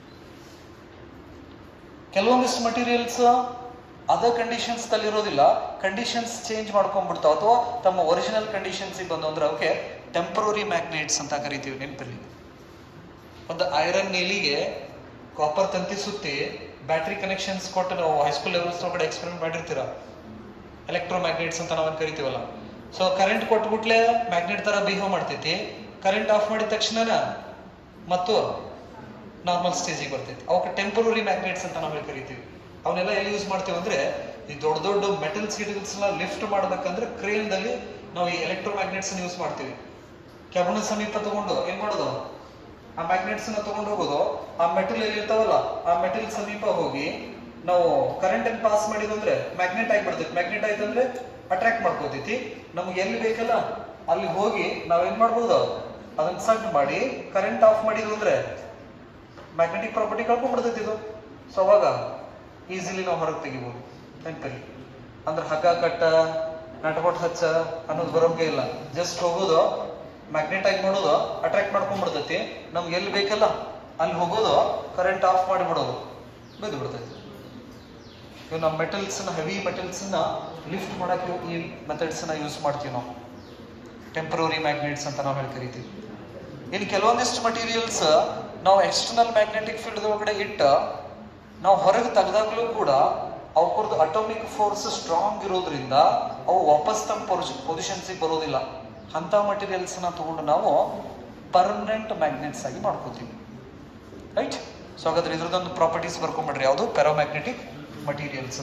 ಕೆಲವೊಂದಿಷ್ಟು ಮಟೀರಿಯಲ್ಸ್ ಅದ ಕಂಡೀಷನ್ಸ್ ದಲ್ಲಿ ಇರೋದಿಲ್ಲ ಕಂಡೀಷನ್ಸ್ ಚೇಂಜ್ ಮಾಡ್ಕೊಂಡ್ಬಿಡ್ತಾವ ಅಥವಾ ತಮ್ಮ ಒರಿಜಿನಲ್ ಕಂಡೀಷನ್ಸ್ ಬಂದು ಅಂದ್ರೆ ಅವಕ್ಕೆ ಟೆಂಪರರಿ ಮ್ಯಾಗ್ನೆಟ್ಸ್ ಅಂತ ಕರಿತೀವಿ ನೆನಪಲ್ಲಿ ಒಂದು ಐರನ್ ನೇಲಿಗೆ ಕಾಪರ್ ತಂತಿ ಸುತ್ತಿ ಬ್ಯಾಟ್ರಿ ಕನೆಕ್ಷನ್ಸ್ ಕೊಟ್ಟು ನಾವು ಹೈಸ್ಕೂಲ್ ಲೆವೆಲ್ಸ್ ಒಳಗಡೆ ಎಕ್ಸ್ಪೆರಿಮೆಂಟ್ ಮಾಡಿರ್ತೀರ ಎಲೆಕ್ಟ್ರೋ ಮ್ಯಾಗ್ನೆಟ್ಸ್ ಅಂತ ನಾವೇನು ಕರಿತೀವಲ್ಲ ಸೊ ಕರೆಂಟ್ ಕೊಟ್ಬಿಟ್ಲೆ ಮ್ಯಾಗ್ನೆಟ್ ತರ ಬಿಹೇವ್ ಮಾಡ್ತೈತಿ ಕರೆಂಟ್ ಆಫ್ ಮಾಡಿದ ತಕ್ಷಣ ಮತ್ತು ನಾರ್ಮಲ್ ಸ್ಟೇಜಿಗೆ ಬರ್ತೈತಿ ಅವಕ್ಕೆ ಟೆಂಪರರಿ ಮ್ಯಾಗ್ನೆಟ್ಸ್ ಅಂತ ನಾವು ಕರಿತೀವಿ ಅವನ್ನೆಲ್ಲ ಎಲ್ಲಿ ಯೂಸ್ ಮಾಡ್ತೀವಿ ಅಂದ್ರೆ ಈ ದೊಡ್ಡ ದೊಡ್ಡ ಮೆಟಲ್ಸ್ ಗಿಟಲ್ಸ್ ಲಿಫ್ಟ್ ಮಾಡ್ಬೇಕಂದ್ರೆ ಕ್ರೇನ್ ದಲ್ಲಿ ನಾವು ಈ ಎಲೆಕ್ಟ್ರೋ ಮ್ಯಾಗ್ನೆಟ್ಸ್ ಯೂಸ್ ಮಾಡ್ತೀವಿ ಕೆಬಣ ಸಮೀಪ ತಗೊಂಡು ಏನ್ ಮಾಡೋದು ಆ ಮ್ಯಾಗ್ನೆಟ್ಸ್ ನ ತಗೊಂಡು ಹೋಗೋದು ಆ ಮೆಟಲ್ ಎಲ್ಲಿ ಇರ್ತಾವಲ್ಲ ಆ ಮೆಟಲ್ ಸಮೀಪ ಹೋಗಿ ನಾವು ಕರೆಂಟ್ ಅನ್ನು ಪಾಸ್ ಮಾಡಿದಂದ್ರೆ ಮ್ಯಾಗ್ನೆಟ್ ಆಗಿಬಿಡ್ತೈತಿ ಮ್ಯಾಗ್ನೆಟ್ ಆಯ್ತು ಅಂದ್ರೆ ಅಟ್ರಾಕ್ಟ್ ಮಾಡ್ಕೋತೈತಿ ನಮ್ಗೆ ಎಲ್ಲಿ ಬೇಕಲ್ಲ ಅಲ್ಲಿ ಹೋಗಿ ನಾವೇನ್ ಮಾಡ್ಬೋದು ಅದನ್ನ ಸಡ್ ಮಾಡಿ ಕರೆಂಟ್ ಆಫ್ ಮಾಡಿದ್ವು ಅಂದ್ರೆ ಮ್ಯಾಗ್ನೆಟಿಕ್ ಪ್ರಾಪರ್ಟಿ ಕಳ್ಕೊಂಡ್ಬಿಡ್ತೈತಿ ಇದು ಸೊ ಅವಾಗ ಈಸಿಲಿ ನಾವು ಹೊರಗೆ ತೆಗಿಬೋದು ನೆನಪಲ್ಲಿ ಅಂದ್ರೆ ಹಗ್ಗ ಕಟ್ಟ ನಟಕೊಟ್ ಹಚ್ಚ ಅನ್ನೋದು ಬರೋಂಗೆ ಇಲ್ಲ ಜಸ್ಟ್ ಹೋಗೋದು ಮ್ಯಾಗ್ನೆಟ್ ಆಗಿ ಮಾಡೋದು ಅಟ್ರಾಕ್ಟ್ ಮಾಡ್ಕೊಂಡ್ಬಿಡ್ತೈತಿ ನಮ್ಗೆ ಎಲ್ಲಿ ಬೇಕಲ್ಲ ಅಲ್ಲಿ ಹೋಗೋದು ಕರೆಂಟ್ ಆಫ್ ಮಾಡಿಬಿಡೋದು ಬಿದ್ದು ಬಿಡ್ತೈತಿ ಇವು ನಾವು ಮೆಟಲ್ಸ್ ಹೆವಿ ಮೆಟಲ್ಸ್ ನ ಲಿಫ್ಟ್ ಮಾಡಕ್ಕೆ ಈ ಮೆಥಡ್ಸ್ ನ ಯೂಸ್ ಮಾಡ್ತೀವಿ ನಾವು ಟೆಂಪರರಿ ಮ್ಯಾಗ್ನೆಟ್ಸ್ ಅಂತ ನಾವು ಹೇಳಿ ಕರಿತೀವಿ ಇನ್ನು ಕೆಲವೊಂದಿಷ್ಟು ಮಟೀರಿಯಲ್ಸ್ ನಾವು ಎಕ್ಸ್ಟರ್ನಲ್ ಮ್ಯಾಗ್ನೆಟಿಕ್ ಫೀಲ್ಡ್ ಒಳಗಡೆ ಇಟ್ಟ ನಾವು ಹೊರಗೆ ತೆಗೆದಾಗ್ಲೂ ಕೂಡ ಅವ್ರದ್ದು ಅಟೋಮಿಕ್ ಫೋರ್ಸ್ ಸ್ಟ್ರಾಂಗ್ ಇರೋದ್ರಿಂದ ಅವು ವಾಪಸ್ ತಮ್ಮ ಪೊಸಿಷನ್ಸಿಗೆ ಬರೋದಿಲ್ಲ ಅಂತ ಮಟೀರಿಯಲ್ಸ್ ನ ತಗೊಂಡು ನಾವು ಪರ್ಮನೆಂಟ್ ಮ್ಯಾಗ್ನೆಟ್ಸ್ ಆಗಿ ಮಾಡ್ಕೋತೀವಿ ರೈಟ್ ಸೊ ಹಾಗಾದ್ರೆ ಇದ್ರದ್ದೊಂದು ಪ್ರಾಪರ್ಟೀಸ್ ಬರ್ಕೊಂಡ್ಬಿಡ್ರಿ ಯಾವುದು paramagnetic materials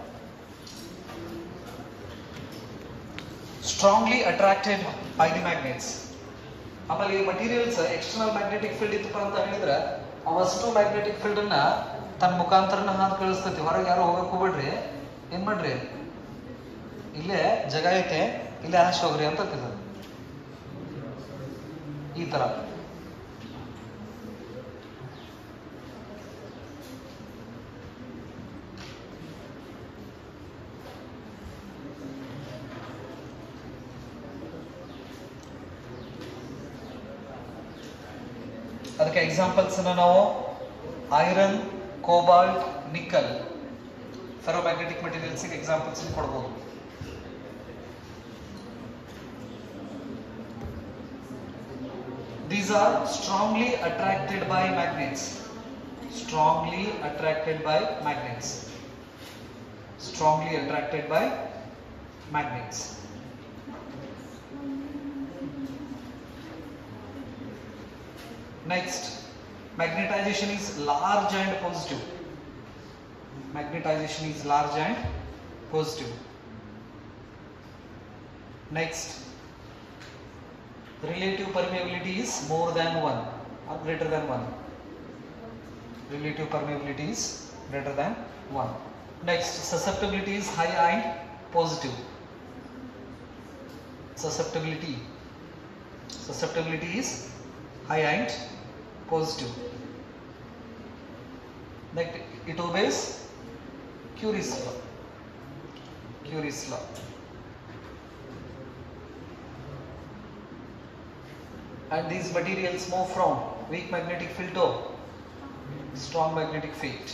strongly attracted by the magnets ಆಮೇಲೆ ಈ ಮಟೀರಿಯಲ್ಸ್ ಎಕ್ಸ್ಟರ್ನಲ್ ಮ್ಯಾಗ್ನೆಟಿಕ್ ಫೀಲ್ಡ್ ಇತ್ತಪ್ಪ ಅಂತ ಹೇಳಿದ್ರೆ ಅವಷ್ಟು ಮ್ಯಾಗ್ನೆಟಿಕ್ ಫೀಲ್ಡ್ ಅನ್ನ ತನ್ನ ಮುಖಾಂತರನ ಹಾಕಿ ಕಳಿಸ್ತೈತಿ ಹೊರಗೆ ಯಾರು ಹೋಗಕ್ ಹೋಗ್ಬೇಡ್ರಿ ಏನ್ ಮಾಡ್ರಿ ಇಲ್ಲೇ ಜಗ ಐತೆ ಇಲ್ಲೇ ಆಶ್ ಹೋಗ್ರಿ ಅಂತ ಹೇಳ್ತಿದ್ರು ಈ ತರ ಅದಕ್ಕೆ ಎಕ್ಸಾಂಪಲ್ಸ್ ನಾವು iron cobalt nickel ferromagnetic materials examples ಕೊಡ್ಬೋದು These are strongly attracted by magnets. Strongly attracted by magnets. Strongly attracted by magnets. Next, magnetization is large and positive. Magnetization is large and positive. Next, relative permeability is more than 1 or greater than 1 relative permeability is greater than 1 next susceptibility is high and positive susceptibility susceptibility is high and positive next it obeys Curie's law Curie's law and these materials move from weak magnetic field to strong magnetic field.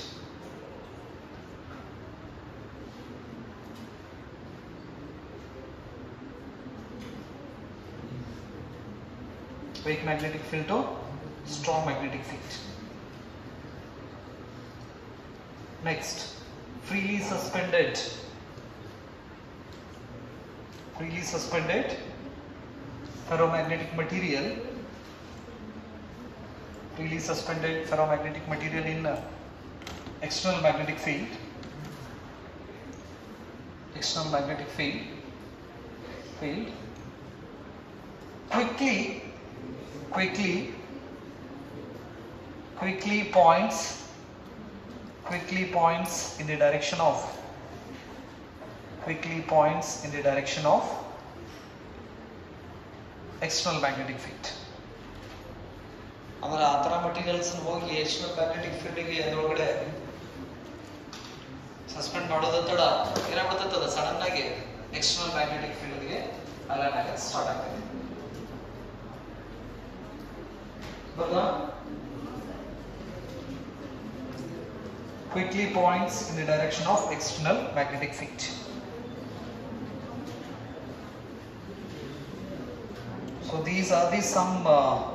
Weak magnetic field to strong magnetic field. Next, freely suspended. Freely suspended ferromagnetic material freely suspended ferromagnetic material in uh, external magnetic field external magnetic field field quickly quickly quickly points quickly points in the direction of quickly points in the direction of external magnetic field ಅಂದ್ರೆ ಆ ಥರ materials ಹೋಗಿ external magnetic ಫೀಲ್ಡ್ಗೆ ಅದ್ರೊಳಗಡೆ suspend ಮಾಡೋದ ತಡ ಏನಾಗ್ಬಿಡ್ತದ sudden ಆಗಿ ಎಕ್ಸ್ಟರ್ನಲ್ ಮ್ಯಾಗ್ನೆಟಿಕ್ ಫೀಲ್ಡ್ಗೆ ಅಲೈನ್ ಆಗಕ್ಕೆ ಸ್ಟಾರ್ಟ್ ಆಗ್ತದೆ ಬರ್ದಾ quickly points in the direction of external magnetic field. So these are the some uh,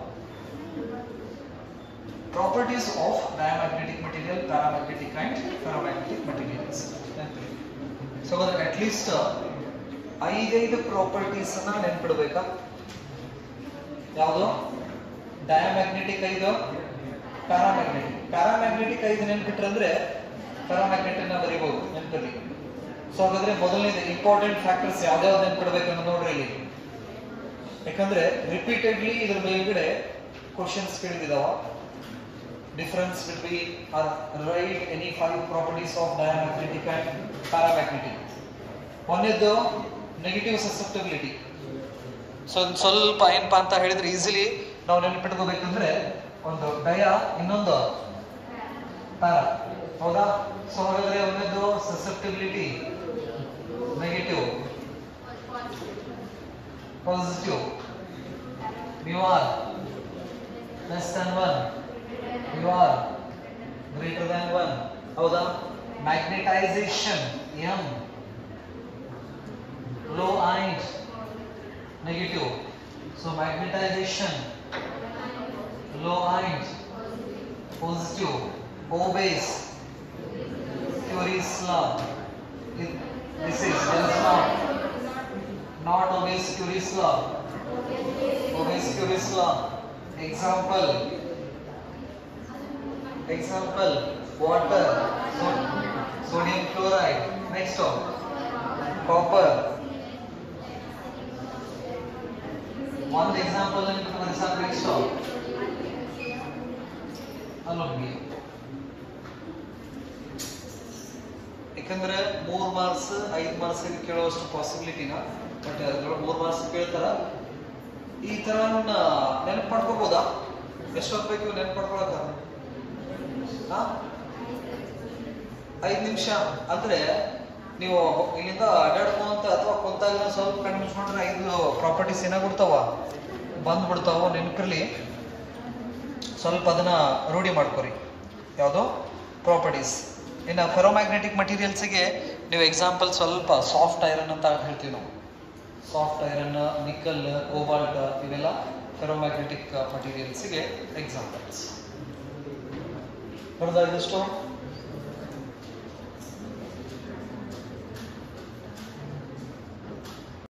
properties of diamagnetic material, paramagnetic and ferromagnetic materials. So at least uh, ಐದೈದು properties ಅನ್ನ ನೆನ್ಪಿಡ್ಬೇಕಾ ಯಾವುದು diamagnetic ಐದು paramagnetic paramagnetic ಐದು ನೆನ್ಪಿಟ್ರಂದ್ರೆ paramagnetic ನ ಬರೀಬಹುದು ನೆನ್ಪಿರ್ಲಿ so ಹಾಗಾದ್ರೆ ಮೊದಲನೇದು important factors ಯಾವ್ಯಾವ್ದು ನೆನ್ಪಿಡ್ಬೇಕು ಅನ್ನೋದು ನೋಡ್ರಿ ಇಲ್ಲಿ ಯಾಕಂದ್ರೆ ರಿಪೀಟೆಡ್ಲಿ ಇದ್ರ ಮೇಲ್ಗಡೆ ಕ್ವಶನ್ಸ್ ಕೇಳಿದಾವ difference between or write any five properties of diamagnetic and paramagnetic ಒಂದೇದ್ದು ನೆಗೆಟಿವ್ ಸಸೆಪ್ಟಬಿಲಿಟಿ ಸೊ ಸ್ವಲ್ಪ ಏನಪ್ಪಾ ಅಂತ ಹೇಳಿದ್ರೆ ಈಸಿಲಿ ನಾವು ನೆನಪಿಟ್ಕೋಬೇಕಂದ್ರೆ ಒಂದು ಡಯ ಇನ್ನೊಂದು ಪ್ಯಾರ ಹೌದಾ ಸೊ ಹಾಗಾದ್ರೆ ಒಂದದ್ದು susceptibility negative positive U R less than one U R greater than one ಹೌದಾ magnetisation M low and negative so magnetisation low ions positive obeys Curie's law It- this is does not not obeys Curie's law obeys Curie's law example example water so- sodium chloride next one copper one example and example next one ಅಲ್ಲೊಂದು ಯಾಕಂದ್ರೆ ಮೂರ್ marks ಐದ್ marks ಕೇಳುವಷ್ಟು ಪಾಸಿಬಿಲಿಟಿನ but ಅದ್ರೊಳಗೆ ಮೂರ್ marks ಕೇಳ್ತಾರ ಈ ತರ ನೆನಪು ಮಾಡ್ಕೋಬೋದಾ ಎಷ್ಟೊತ್ತು ಬೇಕು ನೆನಪು ಮಾಡ್ಕೊಳಕ ಹಾ ಐದ್ ನಿಮಿಷ ಅಂದ್ರೆ ನೀವು ಇಲ್ಲಿಂದ ಅಡ್ಡಾಡ್ಕೊಂತ ಅಥವಾ ಕುಂತಾಗ ಸ್ವಲ್ಪ ಕಣ್ಣು ಮುಚ್ಕೊಂಡ್ರೆ ಐದು ಪ್ರಾಪರ್ಟೀಸ್ ಏನಾಗ್ಬಿಡ್ತಾವ ಬಂದ್ಬಿಡ್ತಾವ ನೆನಪಿರ್ಲಿ ಸ್ವಲ್ಪ ಅದನ್ನ ರೂಢಿ ಮಾಡ್ಕೊರಿ ಯಾವುದು ಪ್ರಾಪರ್ಟೀಸ್ ಇನ್ನು ಫೆರೋಮ್ಯಾಗ್ನೆಟಿಕ್ ಮಟೀರಿಯಲ್ಸ್ಗೆ ನೀವು ಎಕ್ಸಾಂಪಲ್ ಸ್ವಲ್ಪ ಸಾಫ್ಟ್ ಐರನ್ ಅಂತ ಹೇಳ್ತೀವಿ ನಾವು ಸಾಫ್ಟ್ ಐರನ್ ನಿಕ್ಕಲ್ ಕೋಬಾಲ್ಟ್ ಇವೆಲ್ಲ ಫೆರೋಮ್ಯಾಗ್ನೆಟಿಕ್ ಮಟೀರಿಯಲ್ಸ್ಗೆ ಎಕ್ಸಾಂಪಲ್ಸ್ ಬರೋದಾ ಇದಿಷ್ಟು